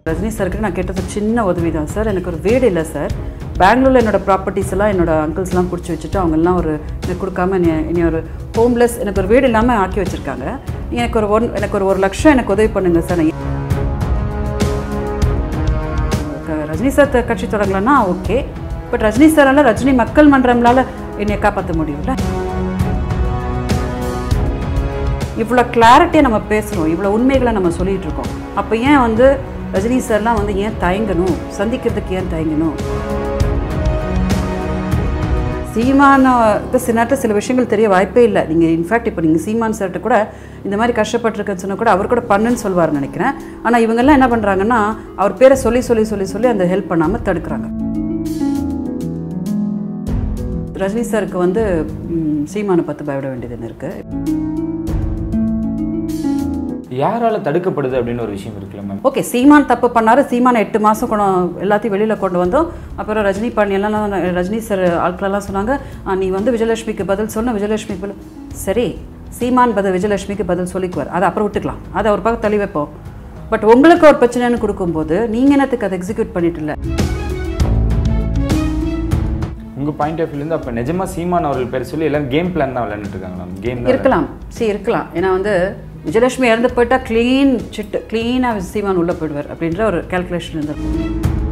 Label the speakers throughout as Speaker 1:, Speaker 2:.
Speaker 1: ரஜினி சாருக்கு நான் கேட்டது சின்ன உதவி தான் சார் எனக்கு ஒரு வீடு இல்லை சார் பெங்களூரில் என்னோட ப்ராப்பர்ட்டிஸ் எல்லாம் என்னோட அங்கிள்ஸ்லாம் பிடிச்சி வச்சுட்டு அவங்கெல்லாம் ஒரு எனக்கு கொடுக்காம என்னை என்னை ஒரு ஹோம்லெஸ் எனக்கு ஒரு வீடு இல்லாமல் ஆக்கி வச்சுருக்காங்க எனக்கு ஒரு ஒன் எனக்கு ஒரு ஒரு லட்சம் எனக்கு உதவி பண்ணுங்க சார் நான் க- ரஜினி சார் த- கட்சி தொடங்கலன்னா ஓகே பட் ரஜினி சாரால் ரஜினி மக்கள் மன்றம்லால என்னை காப்பாற்ற முடியும்ல இவ்வளோ கிளாரிட்டியாக நம்ம பேசுகிறோம் இவ்வளோ உண்மைகளை நம்ம சொல்லிட்டு இருக்கோம் அப்போ ஏன் வந்து ரஜினி சார்லாம் வந்து ஏன் தயங்கணும் சந்திக்கிறதுக்கு ஏன் தயங்கணும் சீமானுக்கு சின்னாட்ட சில விஷயங்கள் தெரிய வாய்ப்பே இல்லை நீங்கள் இன்ஃபேக்ட் இப்போ நீங்கள் சீமான் சார்கிட்ட கூட இந்த மாதிரி கஷ்டப்பட்டிருக்கேன்னு சொன்னால் கூட அவர் கூட பண்ணுன்னு சொல்வார்னு நினைக்கிறேன் ஆனால் இவங்கெல்லாம் என்ன பண்ணுறாங்கன்னா அவர் பேரை சொல்லி சொல்லி சொல்லி சொல்லி அந்த ஹெல்ப் பண்ணாமல் தடுக்கிறாங்க ரஜினி சாருக்கு வந்து ம், சீமானை பார்த்து பயப்பட வேண்டியதுன்னு இருக்குது
Speaker 2: யாரால தடுக்கப்படுது அப்படின்னு ஒரு விஷயம் இருக்குல்ல மேம்
Speaker 1: ஓகே சீமான் தப்பு பண்ணாரு சீமான் எட்டு மாதம் கொண்டு எல்லாத்தையும் வெளியில் கொண்டு வந்தோம் அப்புறம் ரஜினி பாண்டி எல்லாம் நான் ரஜினி சார் ஆட்களெல்லாம் சொன்னாங்க "ஆ, நீ வந்து விஜயலட்சுமிக்கு பதில் சொன்ன விஜயலட்சுமிக்கு பதில் சரி சீமான் பதில் விஜயலட்சுமிக்கு பதில் சொல்லிக்குவார் அதை அப்புறம் விட்டுக்கலாம் அதை ஒரு பக்கம் தள்ளி வைப்போம் பட் உங்களுக்கு ஒரு பிரச்சனைன்னு கொடுக்கும்போது நீங்கள் என்னத்துக்கு அதை எக்ஸிக்யூட் பண்ணிட்டு இல்லை
Speaker 2: உங்க பாயிண்ட் ஆஃப் வியூலேருந்து அப்போ நிஜமா சீமான் அவர்கள் பேர் சொல்லி எல்லாம் கேம் பிளான் தான் விளையாண்டுட்டு இருக்காங்க மேம் கேம் தான்
Speaker 1: இருக்கலாம் சரி இருக்கலாம் ஏன்னா வந்து விஜயலட்சுமி இறந்து போயிட்டா க்ளீன் சிட்டு க்ளீனாக சீமான் உள்ளே போயிடுவார் அப்படின்ற ஒரு கேல்குலேஷன் இருந்திருக்கும்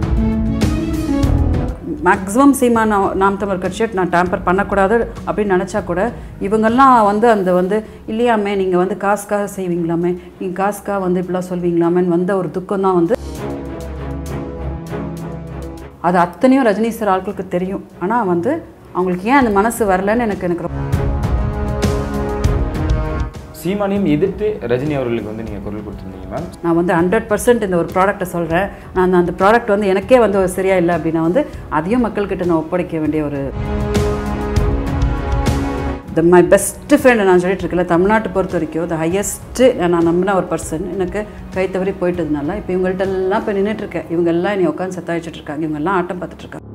Speaker 1: மேக்ஸிமம் சீமான் நா- நாம் தமிழர் கட்சியை நான் டேம்பர் பண்ணக்கூடாது அப்படின்னு நினச்சா கூட இவங்கெல்லாம் வந்து அந்த வந்து இல்லையாமே நீங்கள் வந்து காசுக்காக செய்வீங்களாமே நீங்கள் காசுக்காக வந்து இப்படிலாம் சொல்வீங்களாமேன்னு வந்த ஒரு துக்கம் தான் வந்து அது அத்தனையும் ரஜினி சார் ஆட்களுக்கு தெரியும் ஆனால் வந்து அவங்களுக்கு ஏன் அந்த மனசு வரலன்னு எனக்கு எனக்கு ரொம்ப
Speaker 2: சீமானையும் எதிர்த்து ரஜினி அவர்களுக்கு வந்து நீங்க குரல் கொடுத்துருந்தீங்க மேம்
Speaker 1: நான் வந்து ஹண்ட்ரட் பர்சன்ட் இந்த ஒரு ப்ராடக்ட்டை சொல்கிறேன் நான் அந்த ப்ராடக்ட் வந்து எனக்கே வந்து ஒரு சரியா இல்லை அப்படின்னா வந்து அதையும் மக்கள்கிட்ட நான் ஒப்படைக்க வேண்டிய ஒரு த மை பெஸ்ட் ஃப்ரெண்ட் நான் சொல்லிட்டு இருக்கல தமிழ்நாட்டை பொறுத்த வரைக்கும் த ஹையஸ்ட்டு நான் நம்பின ஒரு பர்சன் எனக்கு கை தவறி போயிட்டதுனால இப்போ இவங்கள்ட்ட எல்லாம் இப்போ நின்றுட்டு இருக்கேன் இவங்க எல்லாம் என்னை உட்காந்து சத்தாயிச்சிட்டு இருக்காங்க இவங்க எல்லாம் ஆட்டம் பார்த்துட்டு இருக்காங்க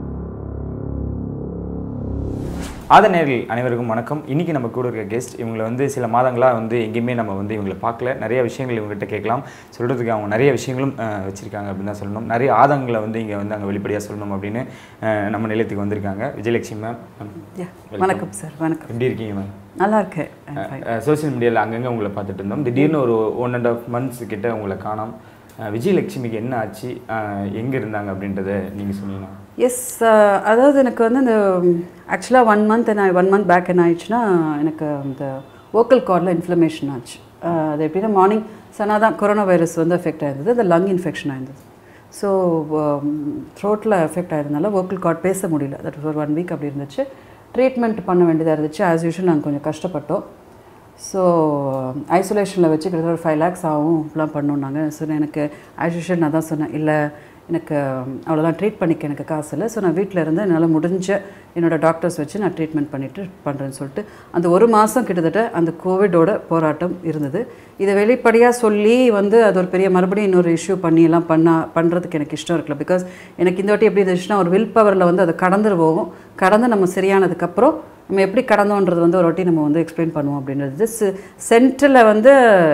Speaker 2: ஆத நேரில் அனைவருக்கும் வணக்கம் இன்னைக்கு நம்ம கூட இருக்க கெஸ்ட் இவங்களை வந்து சில மாதங்களாக வந்து எங்கேயுமே நம்ம வந்து இவங்களை பார்க்கல நிறைய விஷயங்கள் இவங்ககிட்ட கேட்கலாம் சொல்கிறதுக்கு அவங்க நிறைய விஷயங்களும் அஹ், வச்சிருக்காங்க அப்படின்னு தான் சொல்லணும் நிறைய ஆதங்களை வந்து இங்கே வந்து அங்கே வெளிப்படையாக சொல்லணும் அப்படின்னு அஹ், நம்ம நிலையத்துக்கு வந்திருக்காங்க விஜயலட்சுமி மேம்
Speaker 1: Yeah. வணக்கம் சார் வணக்கம்
Speaker 2: எப்படி இருக்கீங்க மேம்
Speaker 1: நல்லா இருக்கேன் I'm fine.
Speaker 2: சோஷியல் மீடியாவில் அங்கங்கே உங்களை பார்த்துட்டு இருந்தோம் திடீர்னு ஒரு ஒன் அண்ட் ஆஃப் மந்த்ஸ் கிட்ட உங்களை காணோம் அஹ், விஜயலட்சுமிக்கு என்ன ஆச்சு எங்கே இருந்தாங்க அப்படின்றத நீங்கள் சொன்னீங்கன்னா
Speaker 1: எஸ் அதாவது எனக்கு வந்து இந்த ஆக்சுவலாக ஒன் மந்த் என்ன ஒன் மந்த் பேக் என்ன ஆயிடுச்சுன்னா எனக்கு இந்த வோக்கல் கார்டில் இன்ஃப்ளமேஷன் ஆச்சு அஹ், அது எப்படின்னா மார்னிங் சனா தான் கொரோனா வைரஸ் வந்து எஃபெக்ட் ஆயிருந்தது அந்த லங் இன்ஃபெக்ஷன் ஆயிருந்தது ஸோ த்ரோட்டில் எஃபெக்ட் ஆயிருந்தனால வோக்கல் கார்ட் பேச முடியல தட் ஒரு ஒன் வீக் அப்படி இருந்துச்சு ட்ரீட்மெண்ட் பண்ண வேண்டியதாக இருந்துச்சு ஆஸ் யூஷுவல் நாங்கள் கொஞ்சம் கஷ்டப்பட்டோம் ஸோ ஐசோலேஷனில் வச்சு கிட்டத்தட்ட ஒரு ஃபைவ் லேக்ஸ் ஆகும் இப்படிலாம் பண்ணோன்னாங்க ஸோ எனக்கு ஆஸ் யூஷுவல் நான் தான் சொன்னேன் இல்லை எனக்கு அவ்வளோதான் ட்ரீட் பண்ணிக்க எனக்கு காசு இல்லை ஸோ நான் வீட்டில் இருந்து என்னால் முடிஞ்ச என்னோட டாக்டர்ஸ் வச்சு நான் ட்ரீட்மெண்ட் பண்ணிட்டு பண்ணுறேன்னு சொல்லிட்டு அந்த ஒரு மாதம் கிட்டத்தட்ட அந்த கோவிடோட போராட்டம் இருந்தது இதை வெளிப்படையாக சொல்லி வந்து அது ஒரு பெரிய மறுபடியும் இன்னொரு இஷ்யூ பண்ணி எல்லாம் பண்ண பண்ணுறதுக்கு எனக்கு இஷ்டம் இருக்குல்ல பிகாஸ் எனக்கு இந்த வாட்டி எப்படி இருந்துச்சுன்னா ஒரு வில் பவரில் வந்து அதை கடந்துரு போகும் கடந்து நம்ம சரியானதுக்கப்புறம் நம்ம எப்படி கடந்தோன்றது வந்து ஒரு வாட்டி நம்ம வந்து எக்ஸ்பிளைன் பண்ணுவோம் அப்படின்றது சென்டரில் வந்து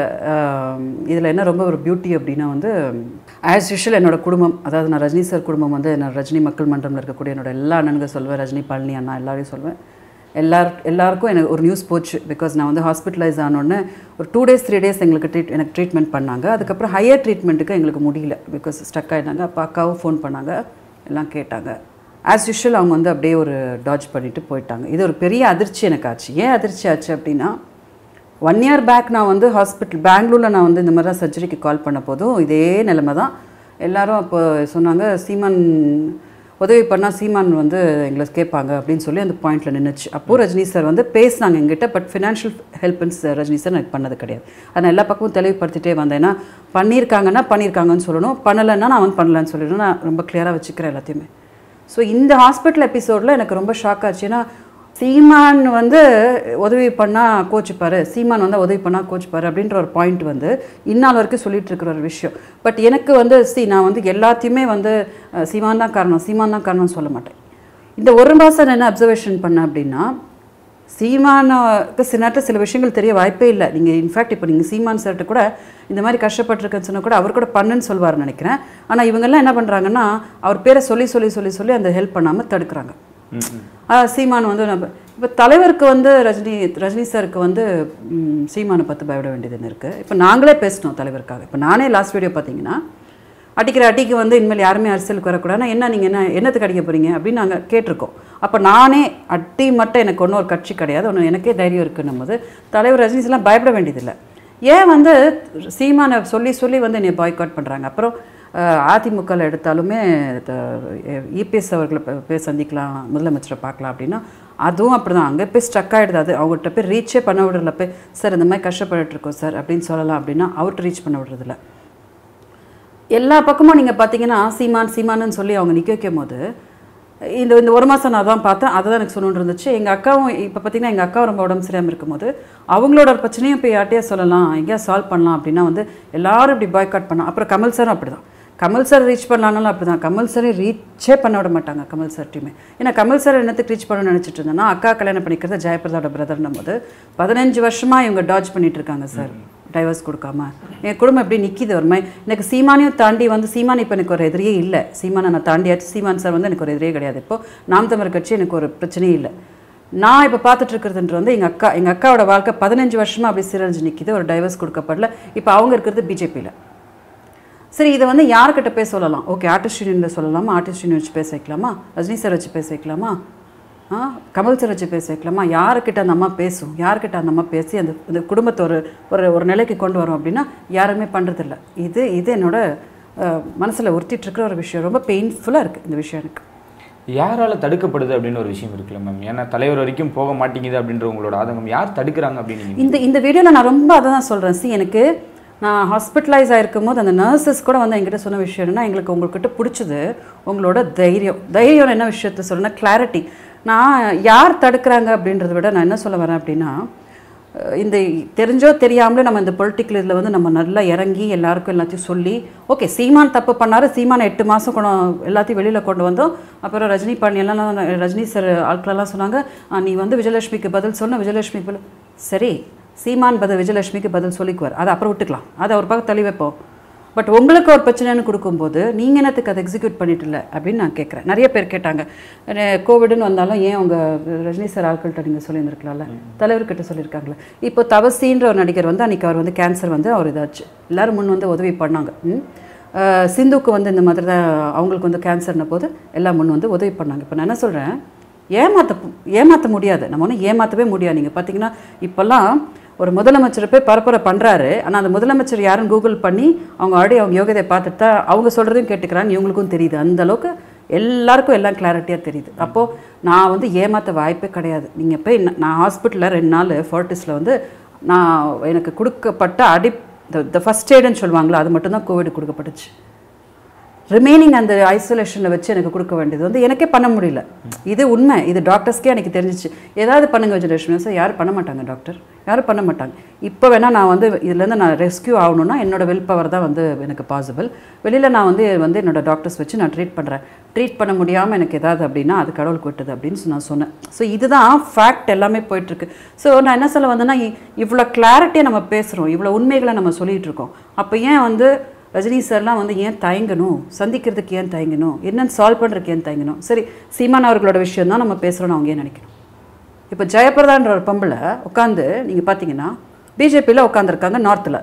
Speaker 1: இதில் என்ன ரொம்ப ஒரு பியூட்டி அப்படின்னா வந்து ஆஸ் யூஷுவல் என்னோட குடும்பம் அதாவது நான் ரஜினி சார் குடும்பம் வந்து நான் ரஜினி மக்கள் மன்றம்ல இருக்கக்கூடிய என்னோட எல்லா அண்ணனுங்க சொல்வேன் ரஜினி பழனி அண்ணா எல்லாரையும் சொல்வேன் எல்லார் எல்லாருக்கும் எனக்கு ஒரு நியூஸ் போச்சு பிகாஸ் நான் வந்து ஹாஸ்பிட்டலைஸ் ஆனோடனே ஒரு டூ டேஸ் த்ரீ டேஸ் எங்களுக்கு ட்ரீட் எனக்கு ட்ரீட்மெண்ட் பண்ணாங்க அதுக்கப்புறம் ஹையர் ட்ரீட்மெண்ட்டுக்கு எங்களுக்கு முடியல பிகாஸ் ஸ்டக் ஆகிட்டாங்க அப்போ அக்காவும் ஃபோன் பண்ணாங்க எல்லாம் கேட்டாங்க ஆஸ் யூஷுவல் அவங்க வந்து அப்படியே ஒரு டாஜ் பண்ணிட்டு போயிட்டாங்க இது ஒரு பெரிய அதிர்ச்சி எனக்கு ஆச்சு ஏன் அதிர்ச்சி ஆச்சு அப்படின்னா ஒன் இயர் பேக் நான் வந்து ஹாஸ்பிட்டல் பெங்களூரில் நான் வந்து இந்த மாதிரி தான் சர்ஜரிக்கு கால் பண்ண போதும் இதே நிலைமை தான் எல்லாரும் அப்போ சொன்னாங்க சீமான் உதவி பண்ணால் சீமான் வந்து எங்களை கேட்பாங்க அப்படின்னு சொல்லி அந்த பாயிண்ட்டில் நின்றுச்சு அப்போது ரஜினி சார் வந்து பேசினாங்க எங்கிட்ட பட் ஃபினான்ஷியல் ஹெல்ப்னு ரஜினி சார் எனக்கு பண்ணது கிடையாது அதை நான் எல்லா பக்கமும் தெளிவுபடுத்திட்டே வந்தேன் ஏன்னா பண்ணியிருக்காங்கன்னா பண்ணியிருக்காங்கன்னு சொல்லணும் பண்ணலைன்னா நான் வந்து பண்ணலன்னு சொல்லிடணும் நான் ரொம்ப கிளியராக வச்சுக்கிறேன் எல்லாத்தையுமே ஸோ இந்த ஹாஸ்பிட்டல் எபிசோடில் எனக்கு ரொம்ப ஷாக் ஆச்சு ஏன்னா சீமான் வந்து உதவி பண்ணால் கோச்சிப்பாரு சீமான் வந்து உதவி பண்ணால் கோச்சிப்பாரு அப்படின்ற ஒரு பாயிண்ட் வந்து இந்நாள் வரைக்கும் சொல்லிட்டு இருக்கிற ஒரு விஷயம் பட் எனக்கு வந்து சி நான் வந்து எல்லாத்தையுமே வந்து அஹ், சீமான் தான் காரணம் சீமான் தான் காரணம்னு சொல்ல மாட்டேன் இந்த ஒரு மாதம் நான் என்ன அப்சர்வேஷன் பண்ணேன் அப்படின்னா சீமானுக்கு சில நேரத்தில் சில விஷயங்கள் தெரிய வாய்ப்பே இல்லை நீங்கள் இன்ஃபேக்ட் இப்போ நீங்கள் சீமான் சார்கிட்ட கூட இந்த மாதிரி கஷ்டப்பட்டிருக்கேன்னு சொன்னால் கூட அவர் கூட பண்ணுன்னு சொல்வார்னு நினைக்கிறேன் ஆனால் இவங்கெல்லாம் என்ன பண்ணுறாங்கன்னா அவர் பேரை சொல்லி சொல்லி சொல்லி சொல்லி அந்த ஹெல்ப் பண்ணாமல் தடுக்கிறாங்க ஆ, சீமான் வந்து நம்ம இப்போ தலைவருக்கு வந்து ரஜினி ரஜினி சாருக்கு வந்து ம், சீமானை பார்த்து பயப்பட வேண்டியதுன்னு இருக்குது இப்போ நாங்களே பேசினோம் தலைவருக்காக இப்போ நானே லாஸ்ட் வீடியோ பார்த்தீங்கன்னா அடிக்கிற அடிக்கு வந்து இனிமேல் யாருமே அரசியலுக்கு வரக்கூடாதுன்னா என்ன நீங்கள் என்ன என்னத்துக்கு அடிக்க போகிறீங்க அப்படின்னு நாங்கள் கேட்டிருக்கோம் அப்போ நானே அடி மட்டும் எனக்கு ஒன்றும் ஒரு கட்சி கிடையாது ஒன்று எனக்கே தைரியம் இருக்குன்னும் போது தலைவர் ரஜினி சார்லாம் பயப்பட வேண்டியதில்லை ஏன் வந்து சீமானை சொல்லி சொல்லி வந்து என்னை பாய்காட் பண்ணுறாங்க அப்புறம் அதிமுகவில் எடுத்தாலுமே இபிஎஸ் அவர்களை போய் போய் சந்திக்கலாம் முதலமைச்சரை பார்க்கலாம் அப்படின்னா அதுவும் அப்படி தான் அங்கே போய் ஸ்ட்ரக் ஆகிடுது அது அவங்கள்ட்ட போய் ரீச்சே பண்ண விடுறதுல போய் சார் இந்த மாதிரி கஷ்டப்பட்டுட்டு இருக்கோம் சார் அப்படின்னு சொல்லலாம் அப்படின்னா அவர்கிட்ட ரீச் பண்ண விடுறதில்ல எல்லா பக்கமும் நீங்கள் பார்த்தீங்கன்னா சீமான் சீமானுன்னு சொல்லி அவங்க நிற்க வைக்கும் போது இந்த இந்த ஒரு மாதம் நான் தான் பார்த்தேன் அதை தான் எனக்கு சொல்லணுன்னு இருந்துச்சு எங்கள் அக்காவும் இப்போ பார்த்தீங்கன்னா எங்கள் அக்கா ரொம்ப உடம்பு சரியாமல் இருக்கும்போது அவங்களோட பிரச்சனையும் இப்போ யார்ட்டையா சொல்லலாம் எங்கேயா சால்வ் பண்ணலாம் அப்படின்னா வந்து எல்லாரும் இப்படி பாய்காட் பண்ணலாம் அப்புறம் கமல் சாரும் அப்படி தான் கமல் சார் ரீச் பண்ணாலும் அப்படி தான் கமல் சாரை ரீச்சே பண்ண விட மாட்டாங்க கமல் சார் டீமே ஏன்னா கமல் சார் என்னத்துக்கு ரீச் பண்ணணும்னு நினச்சிட்டு இருந்தேன்னா அக்கா கல்யாணம் பண்ணிக்கிறது ஜெயபிரதாவோட பிரதர்னும் போது பதினஞ்சு வருஷமாக இவங்க டாஜ் பண்ணிட்டு இருக்காங்க சார் டைவர்ஸ் கொடுக்காம என் குடும்பம் எப்படி நிற்கிது ஒரு மாதிரி எனக்கு சீமானையும் தாண்டி வந்து சீமான் இப்போ எனக்கு ஒரு எதிரியே இல்லை சீமானை நான் தாண்டியாச்சு சீமான் சார் வந்து எனக்கு ஒரு எதிரியே கிடையாது இப்போ நாம் தமிழர் கட்சி எனக்கு ஒரு பிரச்சனையே இல்லை நான் இப்போ பார்த்துட்டு இருக்கிறதுன்றது வந்து எங்கள் அக்கா எங்கள் அக்காவோட வாழ்க்கை பதினஞ்சு வருஷமாக அப்படி சீரழிஞ்சு நிற்கிது ஒரு டைவர்ஸ் கொடுக்கப்படல இப்போ அவங்க இருக்கிறது பிஜேபியில் சரி இதை வந்து யார்கிட்ட பேச சொல்லலாம் ஓகே ஆர்டிஸ்ட் யூனியனில் சொல்லலாமா ஆர்டிஸ்ட் யூனியன் வச்சு பேச வைக்கலாமா ரஜினி சார் வச்சு பேச வைக்கலாமா ஆ கமல் சார் வச்சு பேச வைக்கலாமா யாருக்கிட்ட அந்த அம்மா பேசும் யார்கிட்ட அந்த அம்மா பேசி அந்த இந்த குடும்பத்தை ஒரு ஒரு ஒரு நிலைக்கு கொண்டு வரும் அப்படின்னா யாருமே பண்ணுறதில்ல இது இது என்னோட மனசில் உறுத்திட்டு இருக்கிற ஒரு விஷயம் ரொம்ப பெயின்ஃபுல்லாக இருக்குது இந்த விஷயம் எனக்கு
Speaker 2: யாரால தடுக்கப்படுது அப்படின்னு ஒரு விஷயம் இருக்குல்ல மேம் ஏன்னா தலைவர் வரைக்கும் போக மாட்டேங்குது அப்படின்ற உங்களோட ஆதங்கம் யார் தடுக்கிறாங்க அப்படின்னு நீங்க
Speaker 1: இந்த இந்த வீடியோவில் நான் ரொம்ப அதை தான் சொல்கிறேன் சி எனக்கு நான் ஹாஸ்பிட்டலைஸ் ஆகிருக்கும் போது அந்த நர்சஸ் கூட வந்து என்கிட்ட சொன்ன விஷயம் என்னன்னா எங்களுக்கு உங்கள்கிட்ட பிடிச்சது உங்களோட தைரியம் தைரியம் என்ன விஷயத்த சொல்லணும்னா கிளாரிட்டி நான் யார் தடுக்கிறாங்க அப்படின்றத விட நான் என்ன சொல்ல வரேன் அப்படின்னா அஹ் இந்த தெரிஞ்சோ தெரியாமலே நம்ம இந்த பொலிட்டிக்கல் இதில் வந்து நம்ம நல்லா இறங்கி எல்லாருக்கும் எல்லாத்தையும் சொல்லி ஓகே சீமான் தப்பு பண்ணாரு சீமானை எட்டு மாதம் கொண்டு எல்லாத்தையும் வெளியில் கொண்டு வந்தோம் அப்புறம் ரஜினி பாண்டி எல்லாம் ரஜினி சார் ஆட்களெல்லாம் சொன்னாங்க "ஆ, நீ வந்து விஜயலட்சுமிக்கு பதில் சொன்ன விஜயலட்சுமி பதில் சரி சீமான் பதில் விஜயலட்சுமிக்கு பதில் சொல்லிக்குவார் அதை அப்புறம் விட்டுக்கலாம் அதை ஒரு பக்கம் தள்ளி வைப்போம் பட் உங்களுக்கு ஒரு பிரச்சனைன்னு கொடுக்கும்போது நீங்கள் என்னத்துக்கு அதை எக்ஸிக்யூட் பண்ணிட்டு இல்லை அப்படின்னு நான் கேட்குறேன் நிறைய பேர் கேட்டாங்க அஹ் கோவிடுன்னு வந்தாலும் ஏன் உங்க ரஜினி சார் ஆட்கள்கிட்ட நீங்கள் சொல்லியிருந்துருக்கலாம்ல தலைவர்கிட்ட சொல்லியிருக்காங்களே இப்போ தவசின்ற ஒரு நடிகர் வந்து அன்றைக்கி அவர் வந்து கேன்சர் வந்து அவர் இதாச்சு எல்லாரும் முன் வந்து உதவி பண்ணாங்க ம். அஹ் சிந்துக்கு வந்து இந்த மாதிரி தான் அவங்களுக்கு வந்து கேன்சர்ன போது எல்லாம் முன் வந்து உதவி பண்ணாங்க இப்போ நான் என்ன சொல்கிறேன் ஏமாற்ற ஏமாற்ற முடியாது நம்ம ஒன்றும் ஏமாற்றவே முடியாது நீங்கள் பார்த்தீங்கன்னா இப்போல்லாம் ஒரு முதலமைச்சர் போய் பரப்புரை பண்ணுறாரு ஆனால் அந்த முதலமைச்சர் யாருன்னு கூகுள் பண்ணி அவங்க ஆல்ரெடி அவங்க யோகியதை பார்த்துட்டு தான் அவங்க சொல்கிறதையும் கேட்டுக்கிறாங்க இவங்களுக்கும் தெரியுது அந்த அளவுக்கு எல்லாருக்கும் எல்லாம் கிளாரிட்டியாக தெரியுது அப்போது நான் வந்து ஏமாற்ற வாய்ப்பே கிடையாது நீங்கள் போய் ந- நான் ஹாஸ்பிட்டலில் ரெண்டு நாள் ஃபோர்ட்டிஸில் வந்து நான் எனக்கு கொடுக்கப்பட்ட அடி த ஃபஸ்ட் எய்டுன்னு சொல்லுவாங்களா அது மட்டும்தான் கோவிட் கொடுக்கப்பட்டுச்சு ரிமைனிங் அந்த ஐசோலேஷனில் வச்சு எனக்கு கொடுக்க வேண்டியது வந்து எனக்கே பண்ண முடியல இது உண்மை இது டாக்டர்ஸ்க்கே எனக்கு தெரிஞ்சிச்சு ஏதாவது பண்ணுங்க விஜயலட்சுமி சார் யாரும் பண்ண மாட்டாங்க டாக்டர் யாரும் பண்ண மாட்டாங்க இப்போ வேணால் நான் வந்து இதுலேருந்து நான் ரெஸ்க்யூ ஆகணும்னா என்னோட வில் பவர் தான் வந்து எனக்கு பாசிபிள் வெளியில் நான் வந்து வந்து என்னோட டாக்டர்ஸ் வச்சு நான் ட்ரீட் பண்ணுறேன் ட்ரீட் பண்ண முடியாமல் எனக்கு ஏதாவது அப்படின்னா அது கடவுளுக்கு விட்டது அப்படின்னு நான் சொன்னேன் ஸோ இதுதான் ஃபேக்ட் எல்லாமே போயிட்டுருக்கு ஸோ நான் என்ன சொல்ல வந்தேன்னா இ- இவ்வளோ கிளாரிட்டியாக நம்ம பேசுகிறோம் இவ்வளோ உண்மைகளை நம்ம சொல்லிகிட்டு இருக்கோம் அப்போ ஏன் வந்து ரஜினி சார்லாம் வந்து ஏன் தயங்கணும் சந்திக்கிறதுக்கு ஏன் தயங்கணும் என்னன்னு சால்வ் பண்ணுறதுக்கு ஏன் தயங்கணும் சரி சீமான் அவர்களோட விஷயம் தான் நம்ம பேசுகிறோன்னு அவங்க ஏன் நினைக்கணும் இப்போ ஜெயபிரதான்ற ஒரு பொம்பளை உட்காந்து நீங்கள் பார்த்தீங்கன்னா பிஜேபியில் உட்காந்துருக்காங்க நார்த்தில்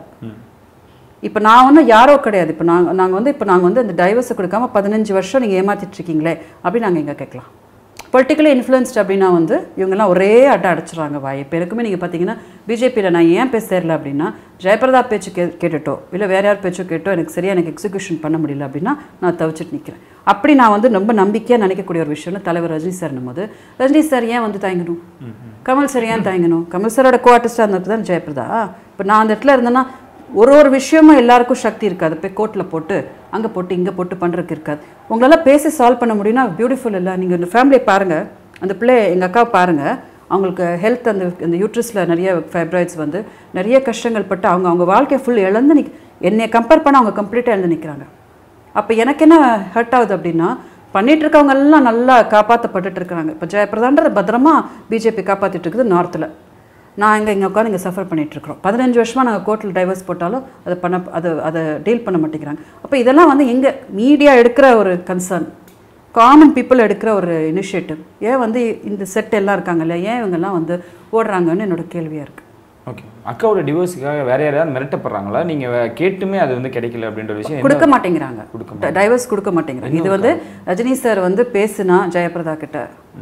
Speaker 1: இப்போ நான் ஒன்றும் யாரோ கிடையாது இப்போ நாங்கள் நாங்கள் வந்து இப்போ நாங்கள் வந்து இந்த டைவர்ஸை கொடுக்காம பதினஞ்சு வருஷம் நீங்கள் ஏமாத்திட்டு இருக்கீங்களே அப்படின்னு நாங்கள் இங்கே கேட்கலாம் பொலிட்டிக்கலி இன்ஃப்ளூயன்ஸ்ட் அப்படின்னா வந்து இவங்கெல்லாம் ஒரே அட்டை அடைச்சிடுறாங்க வாய் இப்போ எனக்குமே நீங்கள் பார்த்தீங்கன்னா பிஜேபியில் நான் ஏன் பேச தெரியல அப்படின்னா ஜெயபிரதா பேச்சு கே கேட்டுட்டோ இல்லை வேற யார் பேச்சோ கேட்டோ எனக்கு சரியாக எனக்கு எக்ஸிக்யூஷன் பண்ண முடியல அப்படின்னா நான் தவிச்சிட்டு நிற்கிறேன் அப்படி நான் வந்து ரொம்ப நம்பிக்கையாக நினைக்கக்கூடிய ஒரு விஷயம்னு தலைவர் ரஜினி சார்னும் போது ரஜினி சார் ஏன் வந்து தயங்கணும் கமல் சார் ஏன் தயங்கணும் கமல் சாரோட கோ ஆர்டிஸ்டாக இருந்தது தான் ஜெயபிரதா இப்போ நான் அந்த இடத்துல இருந்தேன்னா ஒரு ஒரு விஷயமும் எல்லாருக்கும் சக்தி இருக்காது போய் கோர்ட்டில் போட்டு அங்கே போட்டு இங்கே போட்டு பண்ணுறதுக்கு இருக்காது உங்களால் பேசி சால்வ் பண்ண முடியும்னா பியூட்டிஃபுல் இல்லை நீங்கள் இந்த ஃபேமிலியை பாருங்கள் அந்த பிள்ளை எங்கள் அக்காவை பாருங்கள் அவங்களுக்கு ஹெல்த் அந்த அந்த யூட்ரஸில் நிறைய ஃபைப்ராய்ட்ஸ் வந்து நிறைய கஷ்டங்கள் பட்டு அவங்க அவங்க வாழ்க்கையை ஃபுல் இழந்து நிக் என்னை கம்பேர் பண்ண அவங்க கம்ப்ளீட்டாக இழந்து நிற்கிறாங்க அப்போ எனக்கு என்ன ஹர்ட் ஆகுது அப்படின்னா பண்ணிட்டு இருக்கவங்க எல்லாம் நல்லா காப்பாற்றப்பட்டுட்டு இருக்கிறாங்க இப்போ ஜெயபிரதான்ற பத்திரமா பிஜேபி காப்பாற்றிட்டு இருக்குது நார்த்தில் நான் இங்கே இங்கே உட்காந்து இங்கே சஃபர் பண்ணிட்டு இருக்கிறோம் பதினஞ்சு வருஷமாக நாங்கள் கோர்ட்டில் டைவர்ஸ் போட்டாலும் அதை பண்ண அதை அதை டீல் பண்ண மாட்டேங்கிறாங்க அப்போ இதெல்லாம் வந்து எங்கே மீடியா எடுக்கிற ஒரு கன்சர்ன் காமன் பீப்புள் எடுக்கிற ஒரு இனிஷியேட்டிவ் ஏன் வந்து இந்த செட் எல்லாம் இருக்காங்க இல்லையா ஏன் இவங்கெல்லாம் வந்து ஓடுறாங்கன்னு என்னோட கேள்வியாக இருக்குது
Speaker 2: ஓகே அக்காவோட டிவோர்ஸுக்காக வேற யாராவது மிரட்டப்படுறாங்களா நீங்கள் கேட்டுமே அது வந்து கிடைக்கல அப்படின்ற ஒரு விஷயம்
Speaker 1: கொடுக்க மாட்டேங்கிறாங்க
Speaker 2: கொடுக்க
Speaker 1: டைவர்ஸ் கொடுக்க மாட்டேங்கிறாங்க இது வந்து ரஜினி சார் வந்து பேசுனா ஜெயபிரதா கிட்ட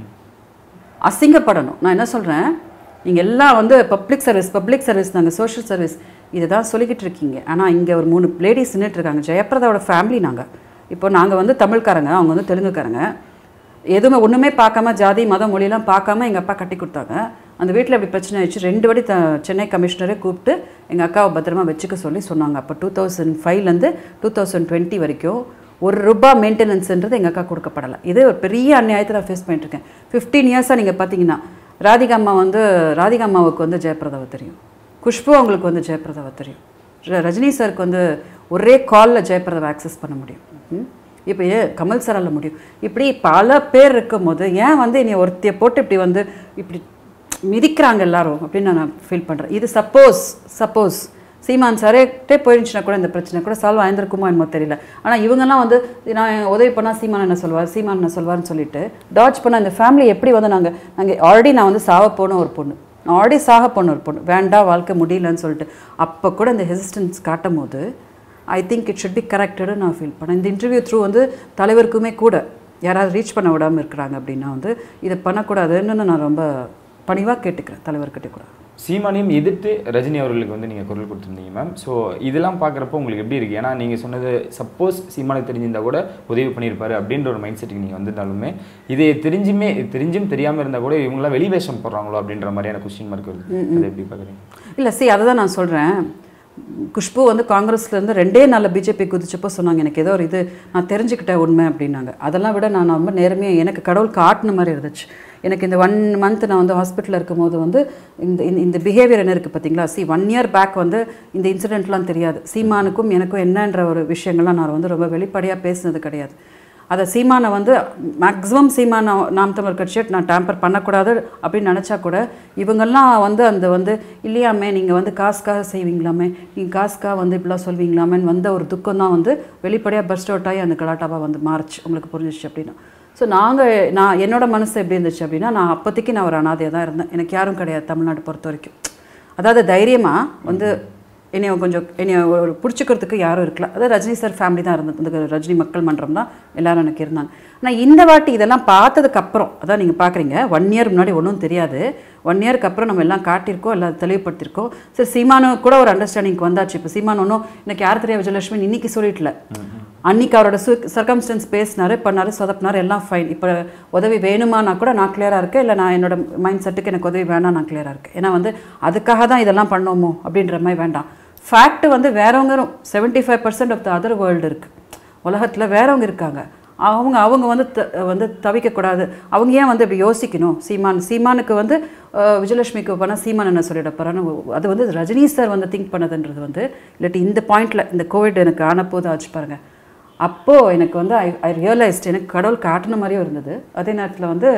Speaker 1: அசிங்கப்படணும் நான் என்ன சொல்கிறேன் நீங்கள் எல்லாம் வந்து பப்ளிக் சர்வீஸ் பப்ளிக் சர்வீஸ் நாங்கள் சோஷியல் சர்வீஸ் இதை தான் சொல்லிக்கிட்டு இருக்கீங்க ஆனால் இங்கே ஒரு மூணு லேடிஸ் நின்றுட்டு இருக்காங்க ஜெயபிரதாவோட ஃபேமிலி நாங்கள் இப்போ நாங்கள் வந்து தமிழ்காரங்க அவங்க வந்து தெலுங்குக்காரங்க எதுவுமே ஒன்றுமே பார்க்காம ஜாதி மதம் மொழியெல்லாம் பார்க்காம எங்கள் அப்பா கட்டி கொடுத்தாங்க அந்த வீட்டில் இப்படி பிரச்சனை ஆயிடுச்சு ரெண்டு வாட்டி த சென்னை கமிஷனரே கூப்பிட்டு எங்கள் அக்காவை பத்திரமா வச்சுக்க சொல்லி சொன்னாங்க அப்போ டூ தௌசண்ட் ஃபைவ்லேருந்து டூ தௌசண்ட் டுவெண்ட்டி வரைக்கும் ஒரு ரூபா மெயின்டெனன்ஸ்ன்றது எங்கள் அக்கா கொடுக்கப்படலை இது ஒரு பெரிய அநியாயத்தை நான் ஃபேஸ் பண்ணிட்டுருக்கேன் ஃபிஃப்டீன் இயர்ஸாக நீங்கள் பார்த்தீங்கன்னா ராதிகா அம்மா வந்து ராதிகா அம்மாவுக்கு வந்து ஜெயபிரதாவை தெரியும் குஷ்பு அவங்களுக்கு வந்து ஜெயபிரதாவை தெரியும் ர- ரஜினி சாருக்கு வந்து ஒரே காலில் ஜெயபிரதாவை ஆக்சஸ் பண்ண முடியும் ம்? இப்போ ஏன் கமல் சாரால முடியும் இப்படி பல பேர் இருக்கும்போது ஏன் வந்து நீ ஒருத்தியை போட்டு இப்படி வந்து இப்படி மிதிக்கிறாங்க எல்லாரும் அப்படின்னு நான் ஃபீல் பண்ணுறேன் இது சப்போஸ் சப்போஸ் சீமான் சாரேட்டே போயிருந்துச்சுன்னா கூட இந்த பிரச்சனை கூட சால்வ் ஆயிருந்திருக்குமோ என்னமோ தெரியல ஆனால் இவங்கெல்லாம் வந்து நான் உதவி பண்ணால் சீமான் என்ன சொல்வார் சீமான் என்ன சொல்வார்னு சொல்லிட்டு டாட்ச் பண்ண இந்த ஃபேமிலி எப்படி வந்து நாங்கள் நாங்கள் ஆல்ரெடி நான் வந்து சாவ போன ஒரு பொண்ணு நான் ஆல்ரெடி சாக போன ஒரு பொண்ணு வேண்டாம் வாழ்க்கை முடியலன்னு சொல்லிட்டு அப்போ கூட இந்த ஹெசிஸ்டன்ஸ் காட்டும் போது I think it should be corrected நான் ஃபீல் பண்ணேன் இந்த இன்டர்வியூ த்ரூ வந்து தலைவருக்குமே கூட யாராவது ரீச் பண்ண விடாமல் இருக்கிறாங்க அப்படின்னா வந்து இதை பண்ணக்கூடாதுன்னு நான் ரொம்ப பணிவாக கேட்டுக்கிறேன் தலைவர்கிட்ட கூட
Speaker 2: சீமானையும் எதிர்த்து ரஜினி அவர்களுக்கு வந்து நீங்கள் குரல் கொடுத்துருந்தீங்க மேம் ஸோ இதெல்லாம் பார்க்குறப்போ உங்களுக்கு எப்படி இருக்குது ஏன்னா நீங்கள் சொன்னது சப்போஸ் சீமானுக்கு தெரிஞ்சிருந்தா கூட உதவி பண்ணியிருப்பாரு அப்படின்ற ஒரு மைண்ட் செட்டுக்கு நீங்கள் வந்திருந்தாலுமே இது தெரிஞ்சுமே தெரிஞ்சும் தெரியாமல் இருந்தால் கூட இவங்களாம் வெளி வேஷம் போடுறாங்களோ அப்படின்ற மாதிரியான கொஸ்டின் மார்க் வருது அதை எப்படி பார்க்குறீங்க
Speaker 1: இல்லை see அதை தான் நான் சொல்கிறேன் குஷ்பு வந்து காங்கிரஸ்லேருந்து ரெண்டே நாளில் பிஜேபி குதிச்சப்போ சொன்னாங்க எனக்கு ஏதோ ஒரு இது நான் தெரிஞ்சுக்கிட்டேன் உண்மை அப்படின்னாங்க அதெல்லாம் விட நான் ரொம்ப நேர்மையாக எனக்கு கடவுள் காட்டின மாதிரி இருந்துச்சு எனக்கு இந்த ஒன் மந்த் நான் வந்து ஹாஸ்பிட்டலில் இருக்கும்போது வந்து இந்த இந்த- இந்த பிஹேவியர் என்ன இருக்குது பார்த்தீங்களா சி ஒன் இயர் பேக் வந்து இந்த இன்சிடெண்ட்லாம் தெரியாது சீமானுக்கும் எனக்கும் என்னன்ற ஒரு விஷயங்கள்லாம் நான் வந்து ரொம்ப வெளிப்படையாக பேசினது கிடையாது அதை சீமானை வந்து மேக்ஸிமம் சீமான நாம் தமிழர் கட்சியை நான் டேம்பர் பண்ணக்கூடாது அப்படின்னு நினச்சா கூட இவங்கெல்லாம் வந்து அந்த வந்து இல்லையாமே நீங்கள் வந்து காசுக்காக செய்வீங்களாமே நீங்கள் காசுக்காக வந்து இப்படிலாம் சொல்வீங்களாமேன்னு வந்த ஒரு துக்கம் தான் வந்து வெளிப்படையாக பஸ்ட் அவுட் ஆகி அந்த கலாட்டாவாக வந்து மாறுச்சு உங்களுக்கு புரிஞ்சிச்சு அப்படின்னா ஸோ நாங்கள் நான் என்னோட மனசு எப்படி இருந்துச்சு அப்படின்னா நான் அப்போதைக்கு நான் ஒரு அனாதையாக தான் இருந்தேன் எனக்கு யாரும் கிடையாது தமிழ்நாடு பொறுத்த வரைக்கும் அதாவது தைரியமாக வந்து என்னைய கொஞ்சம் என்னைய ஒரு பிடிச்சிக்கிறதுக்கு யாரும் இருக்கல அதாவது ரஜினி சார் ஃபேமிலி தான் இருந்தது இந்த ரஜினி மக்கள் மன்றம் தான் எல்லாரும் எனக்கு இருந்தாங்க ஆனால் இந்த வாட்டி இதெல்லாம் பார்த்ததுக்கு அப்புறம் அதான் நீங்கள் பார்க்குறீங்க ஒன் இயர் முன்னாடி ஒன்றும் தெரியாது ஒன் இயர்க்கு அப்புறம் நம்ம எல்லாம் காட்டியிருக்கோம் எல்லாம் தெளிவுபடுத்தியிருக்கோம் சரி சீமானு கூட ஒரு அண்டர்ஸ்டாண்டிங் வந்தாச்சு இப்போ சீமான் ஒன்றும் எனக்கு யார் தெரியாது விஜயலட்சுமி இன்னைக்கு சொல்லிட்டல அன்னைக்கு அவரோட சு சர்க்கம்ஸ்டன்ஸ் பேசினாரு பண்ணாரு சொதப்பினாரு எல்லாம் ஃபைன் இப்போ உதவி வேணுமானா கூட நான் கிளியராக இருக்கேன் இல்லை நான் என்னோட மைண்ட் செட்டுக்கு எனக்கு உதவி வேணாம் நான் கிளியராக இருக்கேன் ஏன்னா வந்து அதுக்காக தான் இதெல்லாம் பண்ணோமோ அப்படின்ற மாதிரி வேண்டாம் ஃபேக்ட் வந்து வேறவங்க seventy five percent of the other world இருக்குது உலகத்தில் வேறவங்க இருக்காங்க அவங்க அவங்க வந்து த- வந்து தவிக்கக்கூடாது அவங்க ஏன் வந்து இப்படி யோசிக்கணும் சீமான் சீமானுக்கு வந்து அஹ், விஜயலட்சுமிக்கு பண்ணால் சீமான் என்ன சொல்லிட போகிறான்னு அது வந்து ரஜினி சார் வந்து திங்க் பண்ணதுன்றது வந்து இல்லாட்டி இந்த பாயிண்டில் இந்த கோவிட் எனக்கு ஆன போது ஆச்சு பாருங்க அப்போது எனக்கு வந்து ஐ ஐ ரியலைஸ்ட் எனக்கு கடவுள் காட்டின மாதிரியும் இருந்தது அதே நேரத்தில் வந்து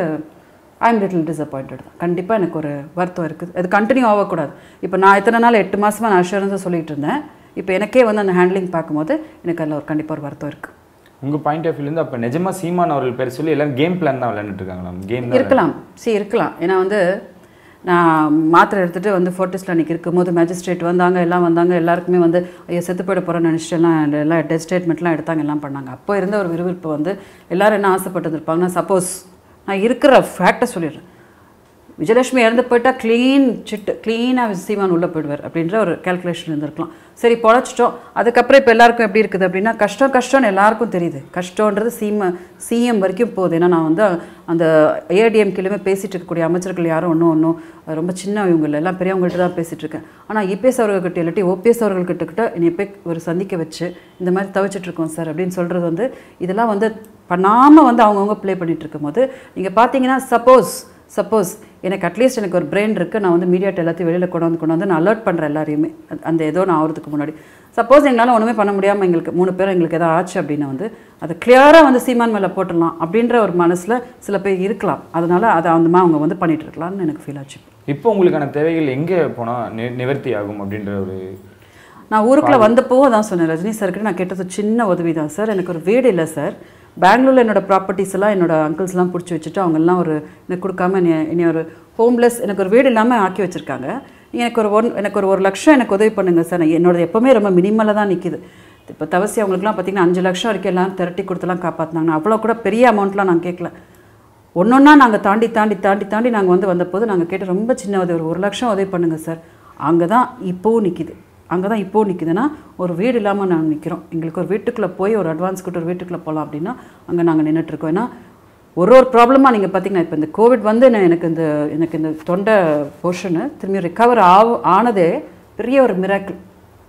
Speaker 1: ஐ எம் லிட்டில் டிசப்பாயிண்டட் தான் கண்டிப்பாக எனக்கு ஒரு வருத்தம் இருக்குது அது கண்டினியூ ஆகக்கூடாது இப்போ நான் இத்தனை நாள் எட்டு மாதமாக நான் அஷூரன்ஸாக சொல்லிட்டு இருந்தேன் இப்போ எனக்கே வந்து அந்த ஹேண்ட்லிங் பார்க்கும்போது எனக்கு அதில் ஒரு கண்டிப்பாக ஒரு வருத்தம் இருக்குது
Speaker 2: உங்கள் பாயிண்ட் ஆஃப் வியூலேருந்து அப்போ நிஜமா சீமான் அவர்கள் பேர் சொல்லி எல்லாரும் கேம் பிளான் தான் விளையாண்டுட்டு இருக்காங்களா கேம் தான்
Speaker 1: இருக்கலாம் சரி இருக்கலாம் ஏன்னா வந்து நான் மாத்திரை எடுத்துகிட்டு வந்து ஃபோர்ட்டிஸில் அன்றைக்கி இருக்கும்போது மேஜிஸ்ட்ரேட் வந்தாங்க எல்லாம் வந்தாங்க எல்லாருக்குமே வந்து ஐயோ செத்து போயிட போகிறோன்னு நினச்சிட்டு எல்லாம் எல்லாம் டெத் ஸ்டேட்மெண்ட்லாம் எடுத்தாங்க எல்லாம் பண்ணாங்க அப்போ இருந்த ஒரு விறுவிறுப்பு வந்து எல்லாரும் என்ன ஆசைப்பட்டு சப்போஸ் நான் இருக்கிற ஃபேக்டை சொல்லிடுறேன் விஜயலட்சுமி இறந்து போயிட்டா க்ளீன் சிட்டு க்ளீனாக சீமான் உள்ளே போயிடுவார் அப்படின்ற ஒரு கேல்குலேஷன் இருந்திருக்கலாம் சரி பொழைச்சிட்டோம் அதுக்கப்புறம் இப்போ எல்லாருக்கும் எப்படி இருக்குது அப்படின்னா கஷ்டம் கஷ்டம்னு எல்லாருக்கும் தெரியுது கஷ்டன்றது சீம சிஎம் வரைக்கும் போகுது ஏன்னா நான் வந்து அந்த ஏடிஎம்கிலுமே பேசிகிட்டு இருக்கக்கூடிய அமைச்சர்கள் யாரும் ஒன்றும் ஒன்றும் ரொம்ப சின்ன இவங்க இல்லை எல்லாம் பெரியவங்கள்ட்ட தான் பேசிகிட்டு இருக்கேன் ஆனால் இபிஎஸ் அவர்கள்கிட்ட இல்லாட்டி ஓபிஎஸ் அவர்கள்கிட்ட கிட்ட என்னை போய் ஒரு சந்திக்க வச்சு இந்த மாதிரி தவிச்சிட்டு இருக்கோம் சார் அப்படின்னு சொல்கிறது வந்து இதெல்லாம் வந்து பண்ணாமல் வந்து அவங்கவுங்க ப்ளே பண்ணிட்டு இருக்கும்போது நீங்கள் பார்த்தீங்கன்னா சப்போஸ் சப்போஸ் எனக்கு அட்லீஸ்ட் எனக்கு ஒரு பிரெயின் இருக்குது நான் வந்து மீடியாட்ட எல்லாத்தையும் வெளியில் கொண்டு வந்து கொண்டு வந்து நான் அலர்ட் பண்ணுறேன் எல்லாரையுமே அந்த- அந்த ஏதோ நான் ஆகிறதுக்கு முன்னாடி சப்போஸ் எங்களால் ஒன்றுமே பண்ண முடியாமல் எங்களுக்கு மூணு பேரும் எங்களுக்கு ஏதோ ஆச்சு அப்படின்னா வந்து அதை கிளியராக வந்து சீமான் மேலே போட்டுடலாம் அப்படின்ற ஒரு மனசில் சில பேர் இருக்கலாம் அதனால அதை அந்த மாதிரி அவங்க வந்து பண்ணிட்டு இருக்கலாம்னு எனக்கு ஃபீல் ஆச்சு
Speaker 2: இப்போ உங்களுக்கான தேவைகள் எங்கே போனால் நி நிவர்த்தி ஆகும் அப்படின்ற ஒரு
Speaker 1: நான் ஊருக்குள்ள வந்தப்போ தான் சொன்னேன் ரஜினி சார்கிட்ட நான் கேட்டது சின்ன உதவி தான் சார் எனக்கு ஒரு வீடு இல்லை சார் பெங்களூரில் என்னோட ப்ராப்பர்ட்டிஸ் எல்லாம் என்னோட அங்கிள்ஸ்லாம் பிடிச்சி வச்சுட்டு அவங்கெல்லாம் ஒரு எனக்கு கொடுக்காம என்னை என்னை ஒரு ஹோம்லெஸ் எனக்கு ஒரு வீடு இல்லாமல் ஆக்கி வச்சுருக்காங்க எனக்கு ஒரு ஒன் எனக்கு ஒரு ஒரு லட்சம் எனக்கு உதவி பண்ணுங்க சார் நான் என்னோட எப்போவுமே ரொம்ப மினிமலாக தான் நிற்கிது இப்போ தவசி அவங்களுக்குலாம் பார்த்தீங்கன்னா அஞ்சு லட்சம் வரைக்கும் எல்லாம் திரட்டி கொடுத்துலாம் காப்பாற்றினாங்க அவ்வளோ கூட பெரிய அமௌண்ட்லாம் நான் கேட்கல ஒன்றொன்னா நாங்கள் தாண்டி தாண்டி தாண்டி தாண்டி நாங்கள் வந்து வந்தபோது நாங்கள் கேட்ட ரொம்ப சின்ன உதவி ஒரு ஒரு லட்சம் உதவி பண்ணுங்கள் சார் அங்கே தான் இப்போவும் நிற்கிது அங்கே தான் இப்போவும் நிற்கிதுன்னா ஒரு வீடு இல்லாமல் நாங்கள் நிற்கிறோம் எங்களுக்கு ஒரு வீட்டுக்குள்ளே போய் ஒரு அட்வான்ஸ் கொடுத்து ஒரு வீட்டுக்குள்ளே போகலாம் அப்படின்னா அங்கே நாங்கள் நின்றுட்டுருக்கோம் ஏன்னா ஒரு ஒரு ப்ராப்ளமாக நீங்கள் பார்த்தீங்கன்னா இப்போ இந்த கோவிட் வந்து நான் எனக்கு இந்த எனக்கு இந்த தொண்டை போர்ஷனு திரும்பி ரிகவர் ஆக ஆனதே பெரிய ஒரு மிராக்கிள்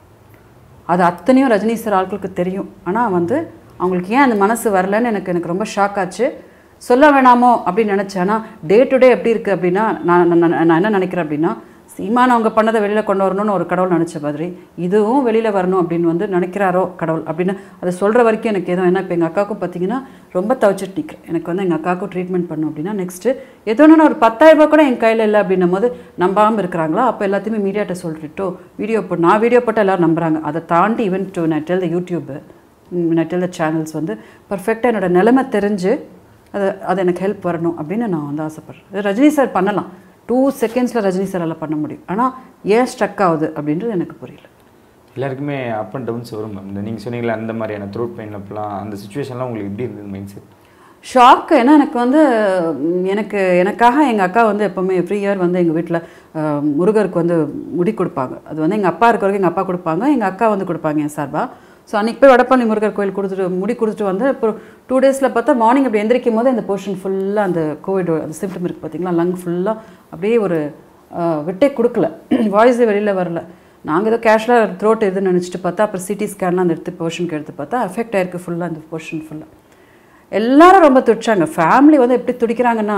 Speaker 1: அது அத்தனையும் ரஜினி சார் ஆட்களுக்கு தெரியும் ஆனால் வந்து அவங்களுக்கு ஏன் அந்த மனசு வரலன்னு எனக்கு எனக்கு ரொம்ப ஷாக் ஆச்சு சொல்ல வேணாமோ அப்படின்னு நினச்சேன் ஆனால் டே டு டே எப்படி இருக்குது அப்படின்னா நான் நான் நான் என்ன நினைக்கிறேன் அப்படின்னா சீமான் அவங்க பண்ணதை வெளியில் கொண்டு வரணும்னு ஒரு கடவுள் நினச்ச மாதிரி இதுவும் வெளியில் வரணும் அப்படின்னு வந்து நினைக்கிறாரோ கடவுள் அப்படின்னு அதை சொல்கிற வரைக்கும் எனக்கு எதுவும் என்ன இப்போ எங்கள் அக்காவுக்கும் பார்த்தீங்கன்னா ரொம்ப தவிச்சிட்டு நிற்கிறேன் எனக்கு வந்து எங்கள் அக்காவுக்கும் ட்ரீட்மெண்ட் பண்ணும் அப்படின்னா நெக்ஸ்ட்டு ஏதோ ஒன்று ஒரு பத்தாயிரம் ரூபாய் கூட என் கையில் இல்லை அப்படின்னும் போது நம்பாமல் இருக்கிறாங்களா அப்போ எல்லாத்தையுமே மீடியாட்ட சொல்லிட்டோ வீடியோ போட்டு நான் வீடியோ போட்டு எல்லாரும் நம்புறாங்க அதை தாண்டி ஈவன் டு நெட்டில் த யூடியூப்பு நெட்டில் த சேனல்ஸ் வந்து பர்ஃபெக்டாக என்னோட நிலைமை தெரிஞ்சு அது அது எனக்கு ஹெல்ப் வரணும் அப்படின்னு நான் வந்து ஆசைப்பட்றேன் இது ரஜினி சார் பண்ணலாம் டூ செகண்ட்ஸில் ரஜினி சாரால் பண்ண முடியும் ஆனால் ஏன் ஸ்ட்ரக் ஆகுது அப்படின்றது எனக்கு புரியல
Speaker 2: எல்லாருக்குமே அப் அண்ட் டவுன்ஸ் வரும் மேம் இந்த நீங்கள் சொன்னீங்களே அந்த மாதிரியான த்ரோட் பெயின் அப்பெல்லாம் அந்த சுச்சுவேஷன்லாம் உங்களுக்கு எப்படி இருந்தது மைண்ட் செட்
Speaker 1: ஷாக்கு ஏன்னா எனக்கு வந்து ம், எனக்கு எனக்காக எங்கள் அக்கா வந்து எப்போவுமே எவ்ரி இயர் வந்து எங்கள் வீட்டில் முருகருக்கு வந்து முடி கொடுப்பாங்க அது வந்து எங்கள் அப்பா இருக்க வரைக்கும் எங்கள் அப்பா கொடுப்பாங்க எங்கள் அக்கா வந்து கொடுப்பாங்க என் சார்பாக ஸோ அன்றைக்கி போய் வடப்பள்ளி முருகர் கோயில் கொடுத்துட்டு முடி கொடுத்துட்டு வந்து இப்போ டூ டேஸில் பார்த்தா மார்னிங் அப்படி எந்திரிக்கும் போது இந்த போர்ஷன் ஃபுல்லாக அந்த கோவிட் அந்த சிம்டம் இருக்குது பார்த்தீங்களா லங் ஃபுல்லாக அப்படியே ஒரு அஹ், விட்டே கொடுக்கல வாய்ஸே வெளியில் வரல நாங்கள் ஏதோ கேஷுவலாக த்ரோட் எதுன்னு நினச்சிட்டு பார்த்தா அப்புறம் சிடி ஸ்கேன்லாம் அந்த எடுத்து போர்ஷனுக்கு எடுத்து பார்த்தா அஃபெக்ட் ஆயிருக்கு ஃபுல்லாக அந்த போர்ஷன் ஃபுல்லாக எல்லாரும் ரொம்ப துடிச்சாங்க ஃபேமிலி வந்து எப்படி துடிக்கிறாங்கன்னா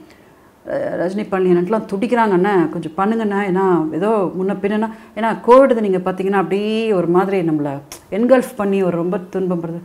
Speaker 1: அஹ் ரஜினி பாண்டியன்லாம் துடிக்கிறாங்கண்ணே கொஞ்சம் பண்ணுங்கண்ணே ஏன்னா ஏதோ முன்ன பின்னா ஏன்னா கோவிட் நீங்கள் பார்த்தீங்கன்னா அப்படியே ஒரு மாதிரி நம்மளை என்கல்ஃப் பண்ணி ஒரு ரொம்ப துன்பப்படுது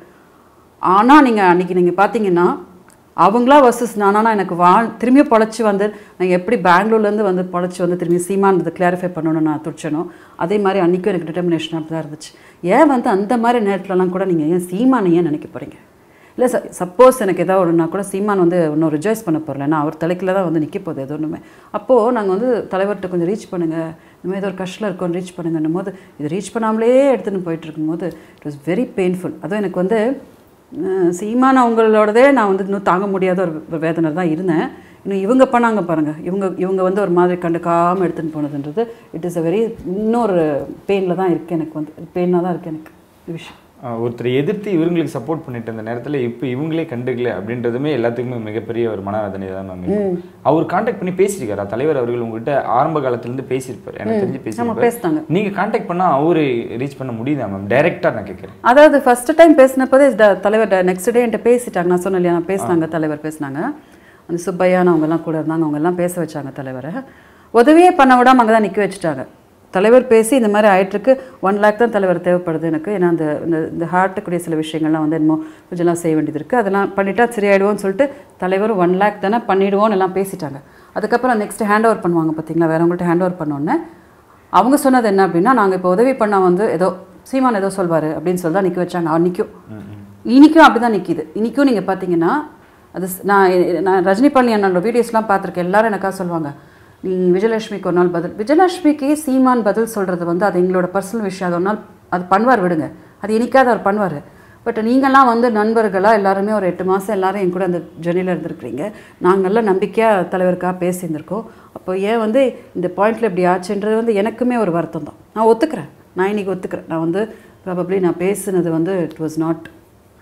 Speaker 1: ஆனால் நீங்கள் அன்றைக்கி நீங்கள் பார்த்தீங்கன்னா அவங்களா வர்சஸ் நானா எனக்கு வாழ் திரும்பியும் பொழைச்சி வந்து நான் எப்படி பெங்களூர்லேருந்து வந்து பொழைச்சி வந்து திரும்பி சீமான் இதை கிளாரிஃபை பண்ணணும்னு நான் துடிச்சனோ அதே மாதிரி அன்றைக்கும் எனக்கு டிட்டர்மினேஷன் அப்படி தான் இருந்துச்சு ஏன் வந்து அந்த மாதிரி நேரத்துலலாம் கூட நீங்கள் ஏன் சீமானை ஏன் நினைக்க போகிறீங்க இல்லை ச சப்போஸ் எனக்கு ஏதாவது ஒன்றுனா கூட சீமான் வந்து இன்னும் ரிஜாய்ஸ் பண்ண போகிறல ஏன்னா அவர் தலைக்கில் தான் வந்து நிற்க போகுது எது ஒன்றுமே அப்போது நாங்கள் வந்து தலைவர்கிட்ட கொஞ்சம் ரீச் பண்ணுங்கள் இந்த மாதிரி ஏதோ ஒரு கஷ்டம் இருக்கோம் ரீச் பண்ணுங்கன்னும் போது இது ரீச் பண்ணாமலே எடுத்துன்னு போயிட்டு இருக்கும்போது இட் வாஸ் வெரி பெயின்ஃபுல் அதுவும் எனக்கு வந்து அஹ், சீமான் அவங்களோடதே நான் வந்து இன்னும் தாங்க முடியாத ஒரு வேதனை தான் இருந்தேன் இன்னும் இவங்க பண்ணாங்க பாருங்கள் இவங்க இவங்க வந்து ஒரு மாதிரி கண்டுக்காமல் எடுத்துன்னு போனதுன்றது இட் இஸ் அ வெரி இன்னொரு பெயினில் தான் இருக்குது எனக்கு வந்து பெயினாக தான் இருக்குது எனக்கு இந்த விஷயம்
Speaker 2: ஆஹ் ஒருத்தரை எதிர்த்து இவங்களுக்கு சப்போர்ட் பண்ணிட்டு இருந்த நேரத்தில் இப்போ இவங்களே கண்டுக்கல அப்படின்றதுமே எல்லாத்துக்குமே மிகப்பெரிய ஒரு மனவேதனை தான் மேம் அவர் காண்டாக்ட் பண்ணி பேசியிருக்காரா தலைவர் அவர்கள் உங்ககிட்ட ஆரம்ப காலத்துலேருந்து பேசியிருப்பார் எனக்கு தெரிஞ்சு
Speaker 1: நம்ம
Speaker 2: பேசியிருப்பார்
Speaker 1: பேசினாங்க
Speaker 2: நீங்கள் காண்டாக்ட் பண்ணால் அவரு ரீச் பண்ண முடியுதா மேம் டைரெக்டாக நான் கேட்குறேன்
Speaker 1: அதாவது ஃபர்ஸ்ட் டைம் பேசினப்போதே த- தலைவர் நெக்ஸ்ட் டே என்கிட்ட பேசிட்டாங்க நான் சொன்னேன் இல்லையா நான் பேசினாங்க தலைவர் பேசினாங்க அந்த சுப்பையான்னு அவங்கெல்லாம் கூட இருந்தாங்க அவங்க எல்லாம் பேச வச்சாங்க தலைவரை உதவியே பண்ண விடாம அங்கே தான் நிற்க வச்சுட்டாங்க தலைவர் பேசி இந்த மாதிரி ஆயிட்டிருக்கு ஒன் லேக் தான் தலைவர் தேவைப்படுது எனக்கு ஏன்னா அந்த இந்த இந்த ஹார்ட்டுக்குரிய சில விஷயங்கள்லாம் வந்து என்னமோ கொஞ்சம்லாம் செய்ய வேண்டியது இருக்குது அதெல்லாம் பண்ணிட்டா சரியாயிடுவோம்னு சொல்லிட்டு தலைவர் ஒன் லேக் தானே பண்ணிடுவோம்னு எல்லாம் பேசிட்டாங்க அதுக்கப்புறம் நெக்ஸ்ட் ஹேண்ட் ஓவர் பண்ணுவாங்க பார்த்தீங்களா வேறவங்கள்ட்ட ஹேண்ட் ஓவர் பண்ணோன்னே அவங்க சொன்னது என்ன அப்படின்னா நாங்கள் இப்போ உதவி பண்ண வந்து ஏதோ சீமான் ஏதோ சொல்வார் அப்படின்னு சொல்லி தான் நிற்க வச்சாங்க அன்றைக்கும் இன்றைக்கும் அப்படி தான் நிற்கிது இன்றைக்கும் நீங்கள் பார்த்தீங்கன்னா அது ஸ்- நான் நான் ரஜினி பாண்டி அண்ணனோட வீடியோஸ்லாம் பார்த்துருக்கேன் எல்லாரும் எனக்கா சொல்லுவாங்க நீ விஜயலட்சுமிக்கு ஒரு நாள் பதில் விஜயலட்சுமிக்கு சீமான் பதில் சொல்கிறது வந்து அது எங்களோட பர்சனல் விஷயம் அது ஒரு நாள் அது பண்ணுவார் விடுங்க அது என்னைக்காவது அவர் பண்ணுவார் பட் நீங்கள்லாம் வந்து நண்பர்களாக எல்லாருமே ஒரு எட்டு மாதம் எல்லாரும் என் கூட அந்த ஜெர்னியில் இருந்திருக்கிறீங்க நாங்கள் நல்ல நம்பிக்கையாக தலைவருக்காக பேசியிருந்திருக்கோம் அப்போ ஏன் வந்து இந்த பாயிண்டில் இப்படி ஆச்சுன்றது வந்து எனக்குமே ஒரு வருத்தம் தான் நான் ஒத்துக்கிறேன் நான் இன்னைக்கு ஒத்துக்கிறேன் நான் வந்து ப்ராபப்ளி நான் பேசுனது வந்து இட் வாஸ் நாட்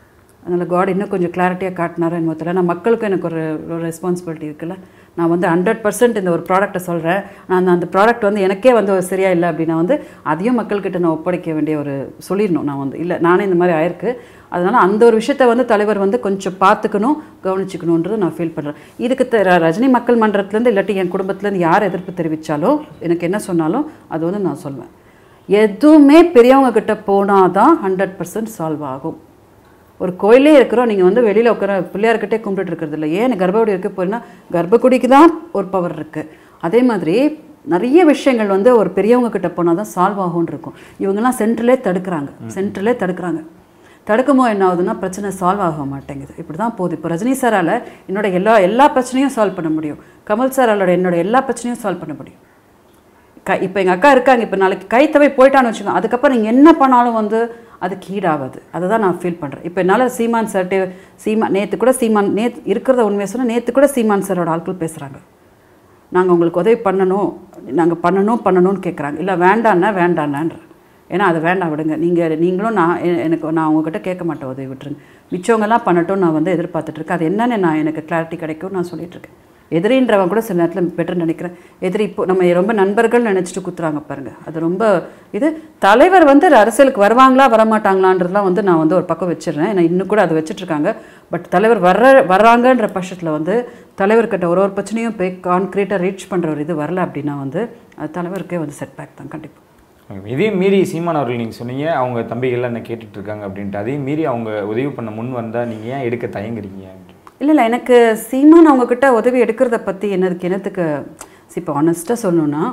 Speaker 1: அதனால் காட் இன்னும் கொஞ்சம் கிளாரிட்டியாக காட்டினாரோ என்னமோ தெரியல நான் மக்களுக்கும் எனக்கு ஒரு ஒரு ரெஸ்பான்சிபிலிட்டி இருக்குல்ல நான் வந்து ஹண்ட்ரட் பர்சன்ட் இந்த ஒரு ப்ராடக்ட்டை சொல்கிறேன் நான் அந்த அந்த ப்ராடக்ட் வந்து எனக்கே வந்து ஒரு சரியா இல்லை அப்படின்னா வந்து அதையும் மக்கள்கிட்ட நான் ஒப்படைக்க வேண்டிய ஒரு சொல்லிடணும் நான் வந்து இல்லை நானே இந்த மாதிரி ஆயிருக்கு அதனால் அந்த ஒரு விஷயத்தை வந்து தலைவர் வந்து கொஞ்சம் பார்த்துக்கணும் கவனிச்சுக்கணுன்றது நான் ஃபீல் பண்ணுறேன் இதுக்கு த- ர- ரஜினி மக்கள் மன்றத்துலேருந்து இல்லாட்டி என் குடும்பத்துலேருந்து யார் எதிர்ப்பு தெரிவித்தாலும் எனக்கு என்ன சொன்னாலும் அது வந்து நான் சொல்வேன் எதுவுமே பெரியவங்க கிட்ட போனால் தான் ஹண்ட்ரட் பர்சன்ட் சால்வ் ஆகும் ஒரு கோயிலே இருக்கிறோம் நீங்கள் வந்து வெளியில் உட்கார பிள்ளையார்கிட்டே கும்பிட்டுட்டு இருக்கிறது இல்லை ஏன் கர்ப்பகுடி இருக்க போயின்னா கர்ப்பகுடிக்கு தான் ஒரு பவர் இருக்குது அதே மாதிரி நிறைய விஷயங்கள் வந்து ஒரு பெரியவங்க கிட்ட போனால் தான் சால்வ் ஆகும்னு இருக்கும் இவங்கெல்லாம் சென்ட்ரலே தடுக்கிறாங்க சென்ட்ரலே தடுக்கிறாங்க தடுக்குமோ என்ன ஆகுதுன்னா பிரச்சனை சால்வ் ஆக மாட்டேங்குது இப்படி தான் போகுது இப்போ ரஜினி சாரால் என்னோட எல்லா எல்லா பிரச்சனையும் சால்வ் பண்ண முடியும் கமல் சாராலோட என்னோட எல்லா பிரச்சனையும் சால்வ் பண்ண முடியும் க இப்போ எங்கள் அக்கா இருக்காங்க இப்போ நாளைக்கு கை தவை போயிட்டான்னு வச்சுக்கோங்க அதுக்கப்புறம் நீங்கள் என்ன பண்ணாலும் வந்து அதுக்கு ஈடாகாது அதை தான் நான் ஃபீல் பண்ணுறேன் இப்போ என்னால் சீமான் சார்ட்டே சீமா நேற்று கூட சீமான் நேத் இருக்கிறத உண்மையை சொன்னால் நேற்று கூட சீமான் சாரோட ஆட்கள் பேசுகிறாங்க நாங்கள் உங்களுக்கு உதவி பண்ணணும் நாங்கள் பண்ணணும் பண்ணணும்னு கேட்குறாங்க இல்லை வேண்டான்னா வேண்டான்னான்ற ஏன்னா அது வேண்டாம் விடுங்க நீங்கள் நீங்களும் நான் எ- எனக்கு நான் உங்ககிட்ட கேட்க மாட்டேன் உதவி விட்டுருங்க மிச்சவங்கெல்லாம் பண்ணட்டும் நான் வந்து எதிர்பார்த்துட்டு இருக்கேன் அது என்னன்னு நான் எனக்கு கிளாரிட்டி கிடைக்கும் நான் சொல்லிட்டு இருக்கேன் எதிரின்றவன் கூட சில நேரத்தில் பெட்டர் நினைக்கிறேன் எதிரி இப்போ நம்ம ரொம்ப நண்பர்கள் நினச்சிட்டு குத்துறாங்க பாருங்க அது ரொம்ப இது தலைவர் வந்து அரசியலுக்கு வருவாங்களா வரமாட்டாங்களான்றதுலாம் வந்து நான் வந்து ஒரு பக்கம் வச்சிடுறேன் ஏன்னா இன்னும் கூட அதை வச்சுட்டு இருக்காங்க பட் தலைவர் வர்ற வர்றாங்கன்ற பட்சத்தில் வந்து தலைவர்கிட்ட ஒரு ஒரு பிரச்சனையும் போய் கான்க்ரீட்டாக ரீச் பண்ணுற ஒரு இது வரல அப்படின்னா வந்து அது தலைவருக்கே வந்து செட் பேக் தான் கண்டிப்பாக
Speaker 2: இதையும் மீறி சீமான் அவர்கள் நீங்கள் சொன்னீங்க அவங்க தம்பிகள்லாம் என்ன கேட்டுட்டு இருக்காங்க அப்படின்ட்டு அதையும் மீறி அவங்க உதவி பண்ண முன் வந்தால் நீங்கள் ஏன் எடுக்க தயங்குறீங்க
Speaker 1: இல்லை இல்லை எனக்கு சீமான் அவங்கக்கிட்ட உதவி எடுக்கிறத பற்றி என்னதுக்கு என்னத்துக்கு இப்போ ஆனஸ்ட்டாக சொல்லணுன்னா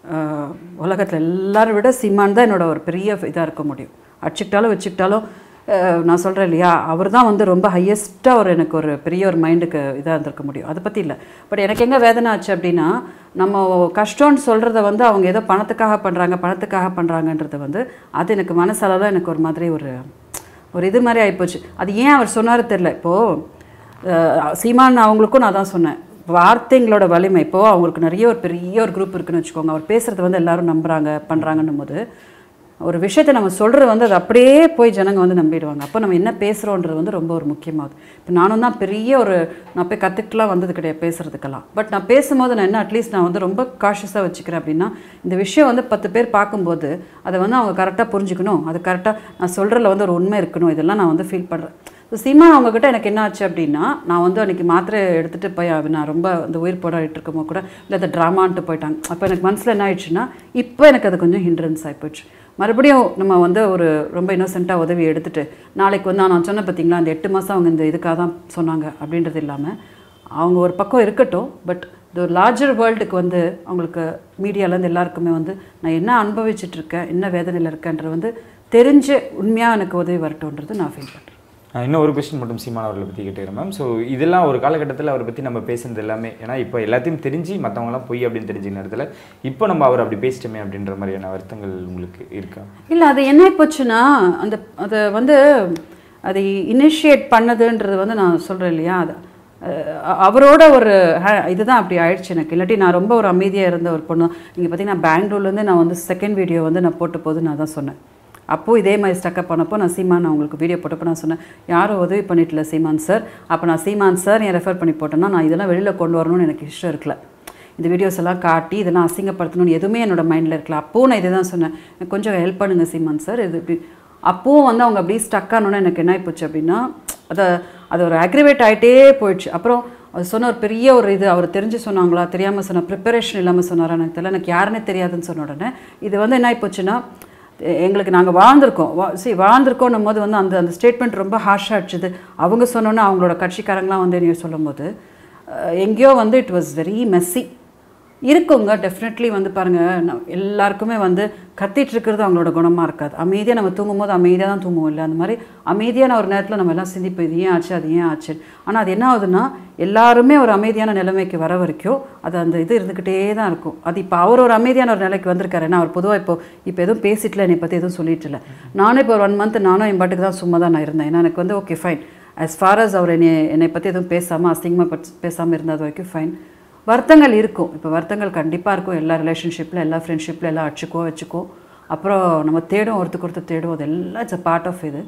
Speaker 1: உலகத்தில் எல்லாரை விட சீமான் தான் என்னோட ஒரு பெரிய இதாக இருக்க முடியும் அடிச்சுக்கிட்டாலும் வச்சுக்கிட்டாலும் அஹ், நான் சொல்கிறேன் இல்லையா அவர் தான் வந்து ரொம்ப ஹையஸ்ட்டாக ஒரு எனக்கு ஒரு பெரிய ஒரு மைண்டுக்கு இதாக இருந்திருக்க முடியும் அதை பற்றி இல்லை பட் எனக்கு எங்கே வேதனை ஆச்சு அப்படின்னா நம்ம கஷ்டம்னு சொல்கிறத வந்து அவங்க ஏதோ பணத்துக்காக பண்ணுறாங்க பணத்துக்காக பண்ணுறாங்கன்றத வந்து அது எனக்கு மனசளவில் எனக்கு ஒரு மாதிரி ஒரு ஒரு இது மாதிரி ஆகிப்போச்சு அது ஏன் அவர் சொன்னார் தெரில இப்போது அஹ் சீமான் அவங்களுக்கும் நான் தான் சொன்னேன் வார்த்தைங்களோட வலிமை இப்போ அவங்களுக்கு நிறைய ஒரு பெரிய ஒரு குரூப் இருக்குன்னு வச்சுக்கோங்க அவர் பேசுறது வந்து எல்லாரும் நம்புறாங்க பண்றாங்கன்னும் போது ஒரு விஷயத்தை நம்ம சொல்கிறது வந்து அது அப்படியே போய் ஜனங்க வந்து நம்பிடுவாங்க அப்போ நம்ம என்ன பேசுகிறோன்றது வந்து ரொம்ப ஒரு முக்கியமாகுது இப்போ நானும் தான் பெரிய ஒரு நான் போய் கற்றுக்கிட்டுலாம் வந்தது கிடையாது பேசுகிறதுக்கெல்லாம் பட் நான் பேசும்போது நான் என்ன அட்லீஸ்ட் நான் வந்து ரொம்ப காஷியஸாக வச்சுக்கிறேன் அப்படின்னா இந்த விஷயம் வந்து பத்து பேர் பார்க்கும்போது அதை வந்து அவங்க கரெக்டாக புரிஞ்சுக்கணும் அது கரெக்டாக நான் சொல்கிறதுல வந்து ஒரு உண்மை இருக்கணும் இதெல்லாம் நான் வந்து ஃபீல் பண்ணுறேன் ஸோ சீமா அவங்கக்கிட்ட எனக்கு என்ன ஆச்சு அப்படின்னா நான் வந்து அன்றைக்கி மாத்திரை எடுத்துகிட்டு போய் அவ- நான் ரொம்ப அந்த உயிர் போராடிட்டு இருக்கும்போது கூட இல்லை அந்த ட்ராமான்ட்டு போயிட்டாங்க அப்போ எனக்கு மனசில் என்ன ஆயிடுச்சுன்னா இப்போ எனக்கு அது கொஞ்சம் ஹிண்ட்ரன்ஸ் ஆகிப்போச்சு மறுபடியும் நம்ம வந்து ஒரு ரொம்ப இன்னோசென்ட்டாக உதவி எடுத்துட்டு நாளைக்கு வந்து நான் சொன்னேன் பார்த்தீங்களா அந்த எட்டு மாதம் அவங்க இந்த இதுக்காக தான் சொன்னாங்க அப்படின்றது இல்லாமல் அவங்க ஒரு பக்கம் இருக்கட்டும் பட் இது ஒரு லார்ஜர் வேர்ல்டுக்கு வந்து அவங்களுக்கு மீடியாலேருந்து எல்லாருக்குமே வந்து நான் என்ன அனுபவிச்சுட்டு இருக்கேன் என்ன வேதனையில் இருக்கேன்றது வந்து தெரிஞ்சு உண்மையாக எனக்கு உதவி வரட்டும்ன்றது நான் ஃபீல் பண்ணுறேன்
Speaker 2: ஆஹ் இன்னும் ஒரு கொஸ்டின் மட்டும் சீமான் அவர்களை பற்றி கேட்டுக்கிறேன் மேம் ஸோ இதெல்லாம் ஒரு காலகட்டத்தில் அவரை பற்றி நம்ம பேசுனது எல்லாமே ஏன்னா இப்போ எல்லாத்தையும் தெரிஞ்சு மற்றவங்களாம் பொய் அப்படின்னு தெரிஞ்ச நேரத்தில் இப்போ நம்ம அவர் அப்படி பேசிட்டோமே அப்படின்ற மாதிரியான வருத்தங்கள் உங்களுக்கு இருக்கா
Speaker 1: இல்லை அது என்ன போச்சுன்னா அந்த அதை வந்து அதை இனிஷியேட் பண்ணதுன்றது வந்து நான் சொல்கிறேன் இல்லையா அது அஹ், அவரோட ஒரு ஹ- இதுதான் அப்படி ஆயிடுச்சு எனக்கு இல்லாட்டி நான் ரொம்ப ஒரு அமைதியாக இருந்த ஒரு பொண்ணு நீங்கள் பார்த்தீங்கன்னா பெங்களூர்லேருந்து நான் வந்து செகண்ட் வீடியோ வந்து நான் போட்ட போது நான் தான் சொன்னேன் அப்போது இதே மாதிரி ஸ்டக்கப் பண்ணப்போ நான் சீமான் நான் உங்களுக்கு வீடியோ போட்டப்போ நான் சொன்னேன் யாரும் உதவி பண்ணிட்டல சீமான் சார் அப்போ நான் சீமான் சார் என் ரெஃபர் பண்ணி போட்டேன்னா நான் இதெல்லாம் வெளியில் கொண்டு வரணும்னு எனக்கு இஷ்டம் இருக்கல இந்த வீடியோஸ் எல்லாம் காட்டி இதெல்லாம் அசிங்கப்படுத்தணும்னு எதுவுமே என்னோட மைண்டில் இருக்கல அப்போவும் நான் இதை தான் சொன்னேன் எனக்கு கொஞ்சம் ஹெல்ப் பண்ணுங்க சீமான் சார் இது இப்படி அப்போவும் வந்து அவங்க அப்படியே ஸ்டக் ஆனோன்னு எனக்கு என்ன ஆகிப்போச்சு அப்படின்னா அதை அது ஒரு அக்ரிவேட் ஆகிட்டே போயிடுச்சு அப்புறம் அது சொன்ன ஒரு பெரிய ஒரு இது அவர் தெரிஞ்சு சொன்னாங்களா தெரியாமல் சொன்ன ப்ரிப்பரேஷன் இல்லாமல் சொன்னாரா எனக்கு தெரியல எனக்கு யாருன்னே தெரியாதுன்னு சொன்ன உடனே இது வந்து என்ன ஆகிப்போச்சுன்னா எ- எங்களுக்கு நாங்கள் வாழ்ந்திருக்கோம் வா சரி வாழ்ந்திருக்கோன்னும் போது வந்து அந்த அந்த ஸ்டேட்மெண்ட் ரொம்ப ஹார்ஷாக அடிச்சுது அவங்க சொன்னோன்னே அவங்களோட கட்சிக்காரங்களாம் வந்து என்னைய சொல்லும்போது அஹ், எங்கேயோ வந்து இட் வாஸ் வெரி மெஸ்ஸி இருக்குங்க டெஃபினெட்லி வந்து பாருங்கள் நான் எல்லாருக்குமே வந்து கத்திட்டு இருக்கிறது அவங்களோட குணமாக இருக்காது அமைதியாக நம்ம தூங்கும்போது அமைதியாக தான் தூங்குவோம் இல்லை அந்த மாதிரி அமைதியான ஒரு நேரத்தில் நம்ம எல்லாம் சிந்திப்போம் இது ஏன் ஆச்சு அது ஏன் ஆச்சு ஆனால் அது என்ன ஆகுதுன்னா எல்லாருமே ஒரு அமைதியான நிலைமைக்கு வர வரைக்கும் அது அந்த இது இருந்துக்கிட்டே தான் இருக்கும் அது இப்போ அவர் ஒரு அமைதியான ஒரு நிலைக்கு வந்திருக்காரு ஏன்னா அவர் பொதுவாக இப்போ இப்போ எதுவும் பேசிட்டல என்னை பற்றி எதுவும் சொல்லிட்டு இல்லை நானும் இப்போ ஒரு ஒன் மந்த் நானும் என் பாட்டுக்கு தான் சும்மா தான் நான் இருந்தேன் ஏன்னா எனக்கு வந்து okay fine as far as அவர் என்னை என்னை பற்றி எதுவும் பேசாமல் அசிங்கமாக பேசாமல் இருந்தது வரைக்கும் ஃபைன் வருத்தங்கள் இருக்கும் இப்போ வருத்தங்கள் கண்டிப்பாக இருக்கும் எல்லா ரிலேஷன்ஷிப்பில் எல்லா ஃப்ரெண்ட்ஷிப்பில் எல்லாம் அடிச்சுக்கோ வச்சுக்கோ அப்புறம் நம்ம தேடும் ஒருத்தருக்கு ஒருத்தர் தேடும் அது எல்லாம் இட்ஸ் அ பார்ட் ஆஃப் இது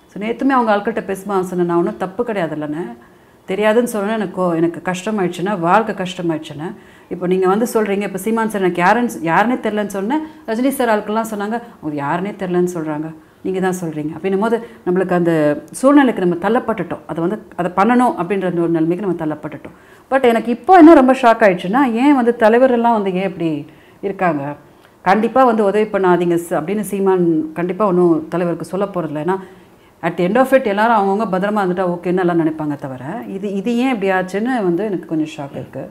Speaker 1: ஸோ நேற்றுமே அவங்க ஆட்கள்கிட்ட பேசும்போது சொன்னேன் நான் ஒன்றும் தப்பு கிடையாது இல்லைண்ணே தெரியாதுன்னு சொன்னேன் எனக்கு கோ- எனக்கு கஷ்டமாயிடுச்சுன்னா வாழ்க்கை கஷ்டமாயிடுச்சுன்னா இப்போ நீங்கள் வந்து சொல்கிறீங்க இப்போ சீமான் சார் எனக்கு யாருன்னு யாருனே தெரிலன்னு சொன்னேன் ரஜினி சார் ஆட்கள்லாம் சொன்னாங்க அவங்க யாருனே தெரிலன்னு சொல்கிறாங்க நீங்கள் தான் சொல்கிறீங்க அப்படின்னும் போது நம்மளுக்கு அந்த சூழ்நிலைக்கு நம்ம தள்ளப்பட்டுட்டோம் அதை வந்து அதை பண்ணணும் அப்படின்ற அந்த ஒரு நிலைமைக்கு நம்ம தள்ளப்பட்டுட்டோம் பட் எனக்கு இப்போ என்ன ரொம்ப ஷாக் ஆயிடுச்சுன்னா ஏன் வந்து தலைவரெல்லாம் வந்து ஏன் இப்படி இருக்காங்க கண்டிப்பாக வந்து உதவி பண்ணாதீங்க ச- அப்படின்னு சீமான் கண்டிப்பாக ஒன்றும் தலைவருக்கு சொல்ல போகிறதில்ல ஏன்னா அட் எண்ட் ஆஃப் இட் எல்லாரும் அவங்கவுங்க பத்திரமா இருந்துட்டா ஓகேன்னு எல்லாம் நினைப்பாங்க தவிர இது இது ஏன் இப்படி ஆச்சுன்னு வந்து எனக்கு கொஞ்சம் ஷாக் இருக்குது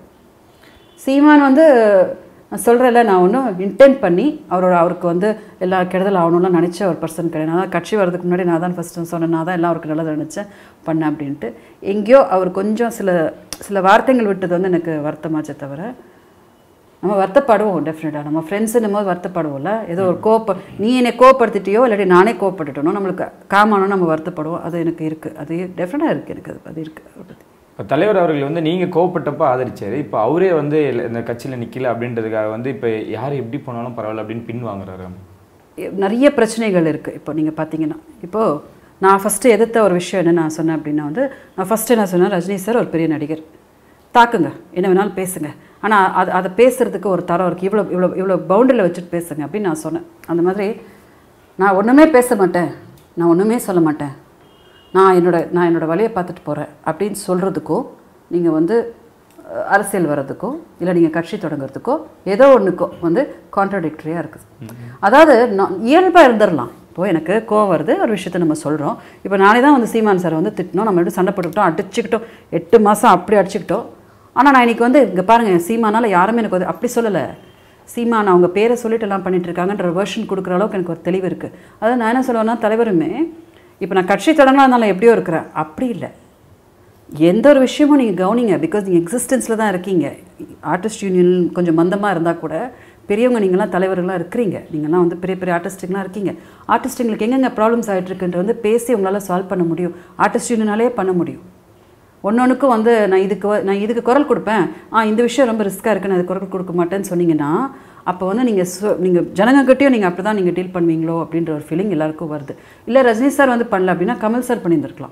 Speaker 1: சீமான் வந்து நான் சொல்கிறேன்ல நான் ஒன்றும் இன்டென்ட் பண்ணி அவரோட அவருக்கு வந்து எல்லா கெடுதல் ஆகணும்லாம் நினச்ச ஒரு பர்சன் கிடையாது நான் தான் கட்சி வர்றதுக்கு முன்னாடி நான் தான் ஃபஸ்ட்டு சொன்னேன் நான் தான் எல்லாம் அவருக்கு நல்லது நினச்சேன் பண்ணேன் அப்படின்ட்டு எங்கேயோ அவர் கொஞ்சம் சில சில வார்த்தைகள் விட்டது வந்து எனக்கு வருத்தமாச்சே தவிர நம்ம வருத்தப்படுவோம் டெஃபினட்டாக நம்ம ஃப்ரெண்ட்ஸுன்னும் போது வருத்தப்படுவோம்ல ஏதோ ஒரு கோப்ப நீ என்னை கோவப்படுத்திட்டியோ இல்லாட்டி நானே கோவப்பட்டுட்டனோ நம்மளுக்கு காமானோ நம்ம வருத்தப்படுவோம் அது எனக்கு இருக்குது அது டெஃபினட்டாக இருக்குது எனக்கு அது அது இருக்குது
Speaker 2: இப்போ தலைவர் அவர்கள் வந்து நீங்கள் கோவப்பட்டப்ப ஆதரிச்சாரு இப்போ அவரே வந்து இல்ல- இந்த கட்சியில் நிற்கல அப்படின்றதுக்காக வந்து இப்போ யார் எப்படி போனாலும் பரவாயில்ல அப்படின்னு பின் வாங்குறாரு
Speaker 1: நிறைய பிரச்சனைகள் இருக்குது இப்போ நீங்கள் பார்த்தீங்கன்னா இப்போது நான் ஃபஸ்ட்டு எதிர்த்த ஒரு விஷயம் என்ன நான் சொன்னேன் அப்படின்னா வந்து நான் ஃபஸ்ட்டு என்ன சொன்னேன் ரஜினி சார் ஒரு பெரிய நடிகர் தாக்குங்க என்ன வேணாலும் பேசுங்க ஆனால் அது அதை பேசுகிறதுக்கு ஒரு தரம் இருக்குது இவ்வளோ இவ்வளோ இவ்வளோ பவுண்டரியில் வச்சுட்டு பேசுங்க அப்படின்னு நான் சொன்னேன் அந்த மாதிரி நான் ஒன்றுமே பேச மாட்டேன் நான் ஒன்றுமே சொல்ல மாட்டேன் நான் என்னோட நான் என்னோட வழியை பார்த்துட்டு போகிறேன் அப்படின்னு சொல்கிறதுக்கோ நீங்கள் வந்து அஹ், அரசியல் வர்றதுக்கோ இல்லை நீங்கள் கட்சி தொடங்குறதுக்கோ ஏதோ ஒன்றுக்கோ வந்து கான்ட்ரடிக்டரியாக இருக்குது அதாவது நான் இயல்பாக இருந்துடலாம் இப்போ எனக்கு கோவம் வருது ஒரு விஷயத்த நம்ம சொல்கிறோம் இப்போ நானே தான் வந்து சீமான் சார் வந்து திட்டினோம் நம்ம எப்படி சண்டை போட்டுக்கிட்டோம் அடிச்சுக்கிட்டோம் எட்டு மாதம் அப்படி அடிச்சுக்கிட்டோம் ஆனால் நான் இன்னைக்கு வந்து இங்கே பாருங்கள் சீமானால் யாருமே எனக்கு வந்து அப்படி சொல்லலை சீமான் அவங்க பேரை சொல்லிட்டு எல்லாம் பண்ணிட்டு இருக்காங்கன்ற வேர்ஷன் கொடுக்குற அளவுக்கு எனக்கு ஒரு தெளிவு இருக்குது அதாவது நான் என்ன சொல்லுவேன்னா தலைவருமே இப்போ நான் கட்சி தொடங்கலாம் இருந்தாலும் எப்படியோ இருக்கிறேன் அப்படி இல்லை எந்த ஒரு விஷயமும் நீங்கள் கவனிங்க பிகாஸ் நீங்கள் எக்ஸிஸ்டன்ஸில் தான் இருக்கீங்க ஆர்டிஸ்ட் யூனியன் கொஞ்சம் மந்தமாக இருந்தால் கூட பெரியவங்க நீங்களாம் தலைவர்களாக இருக்கிறீங்க நீங்களாம் வந்து பெரிய பெரிய ஆர்டிஸ்ட்டுங்களாம் இருக்கீங்க ஆர்டிஸ்ட்டுங்களுக்கு எங்கெங்கே ப்ராப்ளம்ஸ் ஆகிட்டு இருக்குன்ற வந்து பேசி உங்களால் சால்வ் பண்ண முடியும் ஆர்டிஸ்ட் யூனியனாலே பண்ண முடியும் ஒன்னொன்றுக்கும் வந்து நான் இதுக்கு வ- நான் இதுக்கு குரல் கொடுப்பேன் ஆ இந்த விஷயம் ரொம்ப ரிஸ்க்காக இருக்கு நான் இது குரல் கொடுக்க மாட்டேன்னு சொன்னீங்கன்னா அப்போ வந்து நீங்கள் சொ நீங்கள் ஜனங்கக்கிட்டையும் நீங்கள் அப்படி தான் நீங்கள் டீல் பண்ணுவீங்களோ அப்படின்ற ஒரு ஃபீலிங் எல்லாருக்கும் வருது இல்லை ரஜினி சார் வந்து பண்ணல அப்படின்னா கமல் சார் பண்ணியிருந்திருக்கலாம்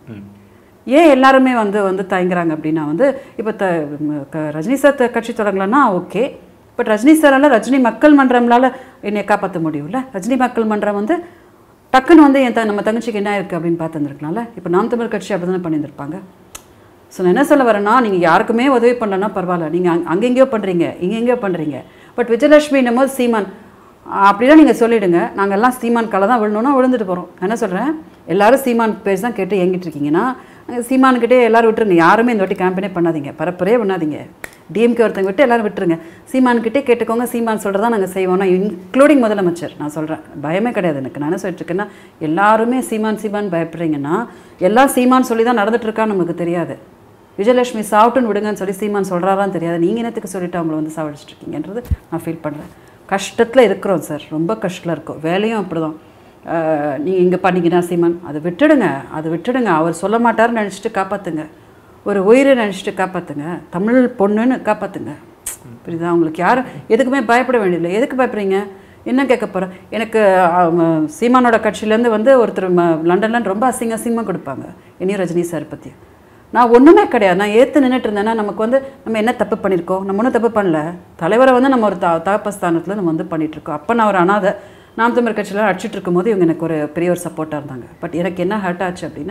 Speaker 1: ஏன் எல்லாருமே வந்து வந்து தயங்குறாங்க அப்படின்னா வந்து இப்போ த ம- க- ரஜினி சார் த- கட்சி தொடங்கலன்னா ஓகே பட் ரஜினி சாரால் ரஜினி மக்கள் மன்றம்னால என்னை காப்பாற்ற முடியும்ல ரஜினி மக்கள் மன்றம் வந்து டக்குன்னு வந்து என் த நம்ம தங்கச்சிக்கு என்ன இருக்குது அப்படின்னு பார்த்துருந்துருக்கலாம்ல இப்போ நாம் தமிழ் கட்சி அப்படி தானே பண்ணியிருந்திருப்பாங்க ஸோ நான் என்ன சொல்ல வரேன்னா நீங்கள் யாருக்குமே உதவி பண்ணலன்னா பரவாயில்ல நீங்கள் அங் அங்கெங்கேயோ பண்ணுறீங்க இங்கெங்கேயோ பண்ணுறீங்க பட் விஜயலட்சுமின்னும் போது சீமான் அப்படிலாம் நீங்கள் சொல்லிவிடுங்க நாங்கள் எல்லாம் சீமான் கலை தான் விழணும்னா விழுந்துட்டு போகிறோம் என்ன சொல்கிறேன் எல்லாரும் சீமான் பேர் தான் கேட்டு ஏங்கிட்டு இருக்கீங்கன்னா அஹ் சீமானுக்கிட்டே எல்லாரும் விட்டுருங்க யாருமே இந்த வாட்டி கேம்பெயினே பண்ணாதீங்க பரப்புரே பண்ணாதீங்க டிஎம்கே ஒருத்தங்க விட்டு எல்லாரும் விட்டுருங்க சீமான்கிட்டே கேட்டுக்கோங்க சீமான் சொல்கிறதா நாங்கள் செய்வோம்னா இன்க்ளூடிங் முதலமைச்சர் நான் சொல்கிறேன் பயமே கிடையாது எனக்கு நான் என்ன சொல்லிட்டு இருக்கேன்னா எல்லாருமே சீமான் சீமான் பயப்படுறீங்கன்னா எல்லாம் சீமான் சொல்லி தான் நடந்துட்டு இருக்கான்னு நமக்கு தெரியாது விஜயலட்சுமி சாப்பிட்டுன்னு விடுங்கன்னு சொல்லி சீமான் சொல்கிறாரான்னு தெரியாது நீங்கள் என்னத்துக்கு சொல்லிட்டு அவங்கள வந்து சாவடிச்சிட்டு இருக்கீங்கன்றது நான் ஃபீல் பண்ணுறேன் கஷ்டத்தில் இருக்கிறோம் சார் ரொம்ப கஷ்டத்தில் இருக்கோம் வேலையும் அப்படி தான் நீங்கள் இங்கே பண்ணீங்கன்னா சீமான் அதை விட்டுடுங்க அதை விட்டுடுங்க அவர் சொல்ல மாட்டாருன்னு நினச்சிட்டு காப்பாற்றுங்க ஒரு உயிரை நினச்சிட்டு காப்பாற்றுங்க தமிழ் பொண்ணுன்னு காப்பாற்றுங்க புரியுதா உங்களுக்கு யாரும் எதுக்குமே பயப்பட வேண்டியதில்லை எதுக்கு பயப்படுறீங்க என்ன கேட்க போகிறேன் எனக்கு அவங்க சீமானோட கட்சியிலேருந்து வந்து ஒருத்தர் ம லண்டன்ல ரொம்ப அசிங்க அசிங்கமாக கொடுப்பாங்க இனியும் ரஜினி சார் பற்றி நான் ஒன்றுமே கிடையாது நான் ஏற்று நின்றுட்டு இருந்தேன்னா நமக்கு வந்து நம்ம என்ன தப்பு பண்ணியிருக்கோம் நம்ம ஒன்றும் தப்பு பண்ணல தலைவரை வந்து நம்ம ஒரு த தகப்பஸ்தானத்தில் நம்ம வந்து பண்ணிகிட்ருக்கோம் அப்போ நான் ஒரு அனாதை நாம் தமிழ் கட்சியில் அடிச்சிட்டு இருக்கும்போது இவங்க எனக்கு ஒரு பெரிய ஒரு சப்போர்ட்டாக இருந்தாங்க பட் எனக்கு என்ன ஹர்ட் ஆச்சு அப்படின்னா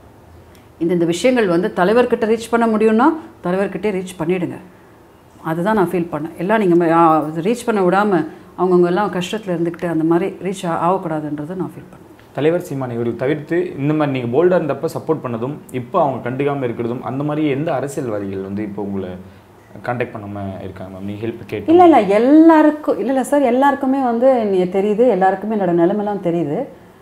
Speaker 1: இந்த இந்த விஷயங்கள் வந்து தலைவர்கிட்ட ரீச் பண்ண முடியும்னா தலைவர்கிட்டே ரீச் பண்ணிவிடுங்க அதுதான் நான் ஃபீல் பண்ணேன் எல்லாம் நீங்கள் ரீச் பண்ண விடாமல் அவங்கவுங்க எல்லாம் கஷ்டத்தில் இருந்துக்கிட்டு அந்த மாதிரி ரீச் ஆகக்கூடாதுன்றதை நான் ஃபீல் பண்ணேன்
Speaker 2: தலைவர் சீமான் இவர்கள் தவிர்த்து இந்த மாதிரி நீங்கள் போல்டாக இருந்தப்ப சப்போர்ட் பண்ணதும் இப்போ அவங்க கண்டுக்காமல் இருக்கிறதும் அந்த மாதிரி எந்த அரசியல்வாதிகள் வந்து இப்போ உங்களை காண்டாக்ட் பண்ணாமல் இருக்காங்க மேம் நீங்கள் ஹெல்ப் கேட்டு
Speaker 1: இல்லை இல்லை எல்லாருக்கும் இல்லை இல்லை சார் எல்லாருக்குமே வந்து நீ தெரியுது எல்லாருக்குமே என்னோட நிலைமைலாம் தெரியுது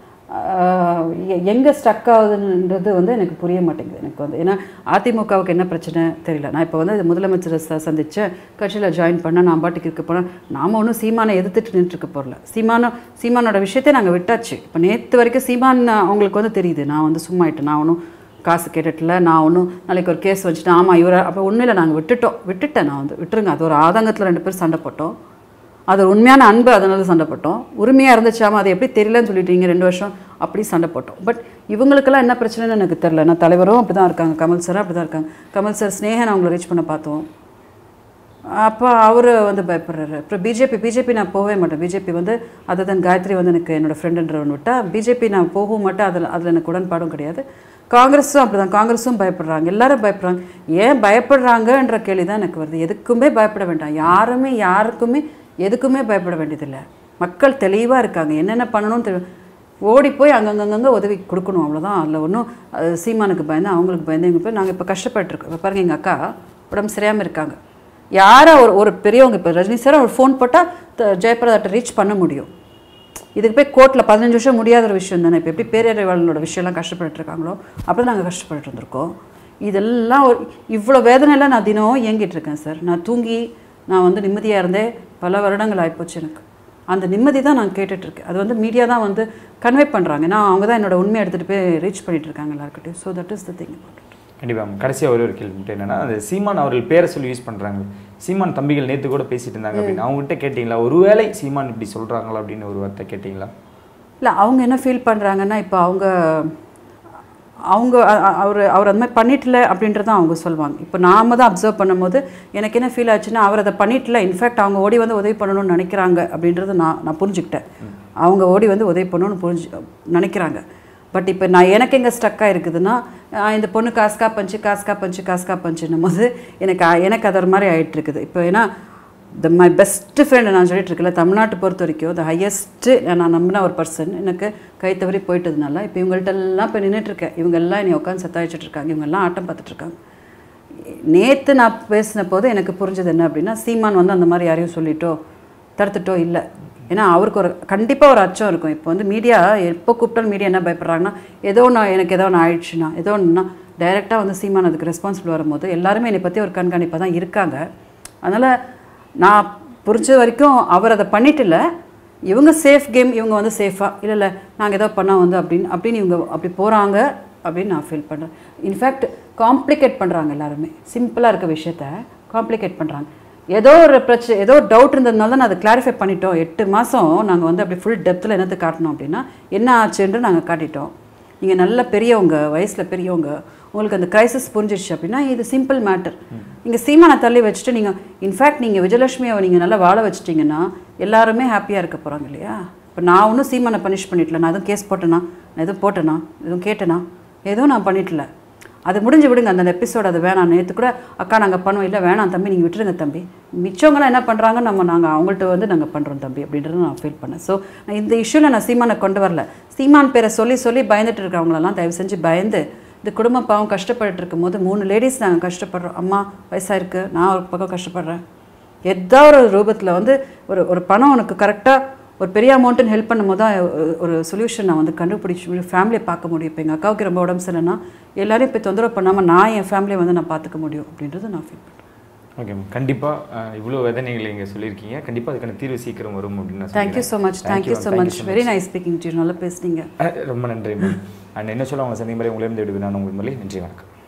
Speaker 1: ஆஹ் எ- எங்கே ஸ்டக் ஆகுதுன்றது வந்து எனக்கு புரிய மாட்டேங்குது எனக்கு வந்து ஏன்னா அதிமுகவுக்கு என்ன பிரச்சனை தெரியல நான் இப்போ வந்து இது முதலமைச்சரை ச சந்தித்தேன் கட்சியில் ஜாயின் பண்ண நான் பாட்டுக்கு இருக்க போனேன் நாம் ஒன்றும் சீமானை எதிர்த்துட்டு நின்றுட்டு போகல சீமானம் சீமானோட விஷயத்தை நாங்கள் விட்டாச்சு இப்போ நேற்று வரைக்கும் சீமான் அவங்களுக்கு வந்து தெரியுது நான் வந்து சும்மா ஆயிட்டேன் நான் ஒன்றும் காசு கேட்டுட்டுல நான் ஒன்றும் நாளைக்கு ஒரு கேஸ் வச்சுட்டு ஆமாம் இவரை அப்போ ஒன்றும் இல்லை நாங்கள் விட்டுட்டோம் விட்டுட்டேன் நான் வந்து விட்டுருங்க அது ஒரு ஆதங்கத்தில் ரெண்டு பேரும் சண்டை போட்டோம் அது ஒரு உண்மையான அன்பு அதனால சண்டை போட்டோம் உரிமையாக இருந்துச்சாமா அது எப்படி தெரியலன்னு சொல்லிட்டீங்க ரெண்டு வருஷம் அப்படி சண்டை போட்டோம் பட் இவங்களுக்கெல்லாம் என்ன பிரச்சனைன்னு எனக்கு தெரில நான் தலைவரும் அப்படி தான் இருக்காங்க கமல் சாரும் அப்படி தான் இருக்காங்க கமல் சார் ஸ்னேகன் அவங்கள ரீச் பண்ண பார்த்தோம் அப்போ அவர் வந்து பயப்படுறாரு அப்புறம் பிஜேபி பிஜேபி நான் போகவே மாட்டேன் பிஜேபி வந்து அதை தான் காயத்ரி வந்து எனக்கு என்னோட ஃப்ரெண்டுன்றவன் விட்டா பிஜேபி நான் போகவும் மாட்டேன் அதில் அதில் எனக்கு உடன்பாடும் கிடையாது காங்கிரஸும் அப்படி தான் காங்கிரஸும் பயப்படுறாங்க எல்லாரும் பயப்படுறாங்க ஏன் பயப்படுறாங்கன்ற கேள்வி தான் எனக்கு வருது எதுக்குமே பயப்பட வேண்டாம் யாருமே யாருக்குமே எதுக்குமே பயப்பட வேண்டியதில்லை மக்கள் தெளிவாக இருக்காங்க என்னென்ன பண்ணணும்னு தெரியும் ஓடி போய் அங்கங்கங்க உதவி கொடுக்கணும் அவ்வளோதான் அதில் ஒன்றும் சீமானுக்கு பயந்து அவங்களுக்கு பயந்து எங்கள் போய் நாங்கள் இப்போ கஷ்டப்பட்டுருக்கோம் இப்போ பாருங்க எங்கள் அக்கா உடம்பு சரியாமல் இருக்காங்க யாரோ ஒரு ஒரு பெரியவங்க இப்போ ரஜினி சார் ஒரு ஃபோன் போட்டால் ஜெயபிரதாட்ட ரீச் பண்ண முடியும் இதுக்கு போய் கோர்ட்டில் பதினஞ்சு வருஷம் முடியாத ஒரு விஷயம் தானே இப்போ எப்படி பேரறிவாளனோட விஷயம்லாம் கஷ்டப்பட்டு இருக்காங்களோ அப்படி நாங்கள் கஷ்டப்பட்டு இருந்திருக்கோம் இதெல்லாம் ஒரு இவ்வளோ வேதனையெல்லாம் நான் தினம் இயங்கிட்டு இருக்கேன் சார் நான் தூங்கி நான் வந்து நிம்மதியாக இருந்தே பல வருடங்கள் ஆகிப்போச்சு எனக்கு அந்த நிம்மதி தான் நான் கேட்டுட்ருக்கேன் அது வந்து மீடியா தான் வந்து கன்வே பண்ணுறாங்க ஏன்னா அவங்க தான் என்னோட உண்மையை எடுத்துகிட்டு போய் ரீச் பண்ணிட்டு இருக்காங்க எல்லாருக்கிட்டையும் so that is the thing
Speaker 2: கண்டிப்பாக கடைசியாக ஒரே ஒரு கேள்வி மட்டும் என்னன்னா அந்த சீமான் அவர்கள் பேரை சொல்லி யூஸ் பண்ணுறாங்க சீமான் தம்பிகள் நேற்று கூட பேசிட்டு இருந்தாங்க அப்படின்னு அவங்ககிட்ட கேட்டிங்களா ஒருவேளை சீமான் இப்படி சொல்கிறாங்களா அப்படின்னு ஒரு வார்த்தை கேட்டிங்களா
Speaker 1: இல்லை அவங்க என்ன ஃபீல் பண்ணுறாங்கன்னா இப்போ அவங்க அவங்க அவர் அவர் அந்த மாதிரி பண்ணிட்டல அப்படின்றத அவங்க சொல்லுவாங்க இப்போ நாம தான் அப்சர்வ் பண்ணும்போது எனக்கு என்ன ஃபீல் ஆச்சுன்னா அவர் அதை பண்ணிட்டல இன்ஃபேக்ட் அவங்க ஓடி வந்து உதவி பண்ணணும்னு நினைக்கிறாங்க அப்படின்றத நான் நான் புரிஞ்சுக்கிட்டேன் அவங்க ஓடி வந்து உதவி பண்ணணும்னு புரிஞ்சு நினைக்கிறாங்க பட் இப்போ நான் எனக்கு எங்கே ஸ்டக்காக இருக்குதுன்னா ஆஹ் இந்த பொண்ணு காஸ்கா பஞ்சு காஸ்கா பஞ்சு காஸ்கா பஞ்சுன்னும் போது எனக்கு ஆ- எனக்கு அது ஒரு மாதிரி ஆயிட்டு இருக்குது இப்போ ஏன்னா த மை பெஸ்ட் ஃப்ரெண்ட் நான் சொல்லிட்டு இருக்கல தமிழ்நாட்டை பொறுத்த வரைக்கும் த ஹையஸ்ட்டு நான் நம்பின ஒரு பர்சன் எனக்கு கை தவறி போயிட்டதுனால இப்போ இவங்கள்ட்ட எல்லாம் இப்போ நின்றுட்டுருக்கேன் இவங்க எல்லாம் என்னை உட்காந்து சத்தாயிச்சிட்டு இருக்காங்க இவங்க எல்லாம் ஆட்டம் பார்த்துட்டு இருக்காங்க நேற்று நான் பேசின போது எனக்கு புரிஞ்சது என்ன அப்படின்னா சீமான் வந்து அந்த மாதிரி யாரையும் சொல்லிட்டோ தடுத்துட்டோ இல்லை ஏன்னா அவருக்கு ஒரு கண்டிப்பாக ஒரு அச்சம் இருக்கும் இப்போ வந்து மீடியா எப்போ கூப்பிட்டாலும் மீடியா என்ன பயப்படுறாங்கன்னா ஏதோ நான் எனக்கு ஏதோ ஒன்று ஆயிடுச்சுன்னா ஏதோ ஒன்றுனா டைரெக்டாக வந்து சீமான் அதுக்கு ரெஸ்பான்சிபிள் வரும்போது எல்லாருமே என்னை பற்றி ஒரு கண்காணிப்பாக தான் இருக்காங்க அதனால் நான் புரிஞ்ச வரைக்கும் அவர் அதை பண்ணிட்டுல இவங்க சேஃப் கேம் இவங்க வந்து சேஃபாக இல்லை இல்லை நாங்கள் ஏதோ பண்ணால் வந்து அப்படின்னு அப்படின்னு இவங்க அப்படி போகிறாங்க அப்படின்னு நான் ஃபீல் பண்ணுறேன் இன்ஃபேக்ட் காம்ப்ளிகேட் பண்ணுறாங்க எல்லாருமே சிம்பிளாக இருக்க விஷயத்த காம்ப்ளிகேட் பண்ணுறாங்க ஏதோ ஒரு பிரச்சனை ஏதோ ஒரு டவுட் இருந்ததுனால தான் நான் அதை கிளாரிஃபை பண்ணிட்டோம் எட்டு மாதம் நாங்கள் வந்து அப்படி ஃபுல் டெப்த்தில் என்னத்தை காட்டணும் அப்படின்னா என்ன ஆச்சுன்னு நாங்கள் காட்டிட்டோம் நீங்கள் நல்ல பெரியவங்க வயசில் பெரியவங்க உங்களுக்கு அந்த கிரைசிஸ் புரிஞ்சிடுச்சு அப்படின்னா இது சிம்பிள் மேட்டர் நீங்கள் சீமானை தள்ளி வச்சுட்டு நீங்கள் இன்ஃபேக்ட் நீங்கள் விஜயலட்சுமியை நீங்கள் நல்லா வாழ வச்சிட்டிங்கன்னா எல்லாருமே ஹாப்பியாக இருக்க போகிறாங்க இல்லையா இப்போ நான் ஒன்றும் சீமானை பனிஷ் பண்ணிட்டல நான் எதுவும் கேஸ் போட்டேனா நான் எதுவும் போட்டேனா எதுவும் கேட்டேனா எதுவும் நான் பண்ணிட்டல அது முடிஞ்சு விடுங்க அந்த எபிசோட் அது வேணாம் நேற்று கூட அக்கா நாங்கள் பண்ணுவோம் இல்லை வேணாம் தம்பி நீங்கள் விட்டுருங்க தம்பி மிச்சவங்களாம் என்ன பண்ணுறாங்க நம்ம நாங்கள் அவங்கள்ட்ட வந்து நாங்கள் பண்ணுறோம் தம்பி அப்படின்றத நான் ஃபீல் பண்ணேன் ஸோ இந்த இஷ்யூவில் நான் சீமானை கொண்டு வரல சீமான் பேரை சொல்லி சொல்லி பயந்துட்டு இருக்கவங்களெல்லாம் தயவு செஞ்சு பயந்து இந்த குடும்ப பாவம் கஷ்டப்பட்டு இருக்கும்போது மூணு லேடிஸ் நாங்கள் கஷ்டப்படுறோம் அம்மா வயசாயிருக்கு நான் ஒரு பக்கம் கஷ்டப்படுறேன் ஏதோ ஒரு ரூபத்தில் வந்து ஒரு ஒரு பணம் உனக்கு கரெக்டாக ஒரு பெரிய அமௌண்ட்டுன்னு ஹெல்ப் பண்ணும்போது தான் ஒரு- ஒரு சொல்யூஷன் நான் வந்து கண்டுபிடிச்சி ஃபேமிலியை பார்க்க முடியும் இப்போ எங்கள் அக்காவுக்கு ரொம்ப உடம்பு சரியில்லைன்னா எல்லாரையும் இப்போ தொந்தரவு பண்ணாமல் நான் என் ஃபேமிலியை வந்து நான் பார்த்துக்க முடியும் அப்படின்றது நான் ஃபீல் பண்ணுறேன்
Speaker 2: ஓகே மேம் கண்டிப்பாக இவ்வளோ வேதனைகளை இங்கே சொல்லியிருக்கீங்க கண்டிப்பாக அதுக்கான தீர்வு சீக்கிரம் வரும் அப்படின்னு நான்
Speaker 1: thank you so much thank you so much very nice speaking to நல்லா பேசுனீங்க
Speaker 2: சொல்லிக்கிறேன். ரொம்ப நன்றி மேம் அண்ட் என்ன சொல்ல அவங்க சந்திக்கும் முறை உங்களிடம் விடுவேன் நான் உங்கள் மொழி நன்றி வணக்கம்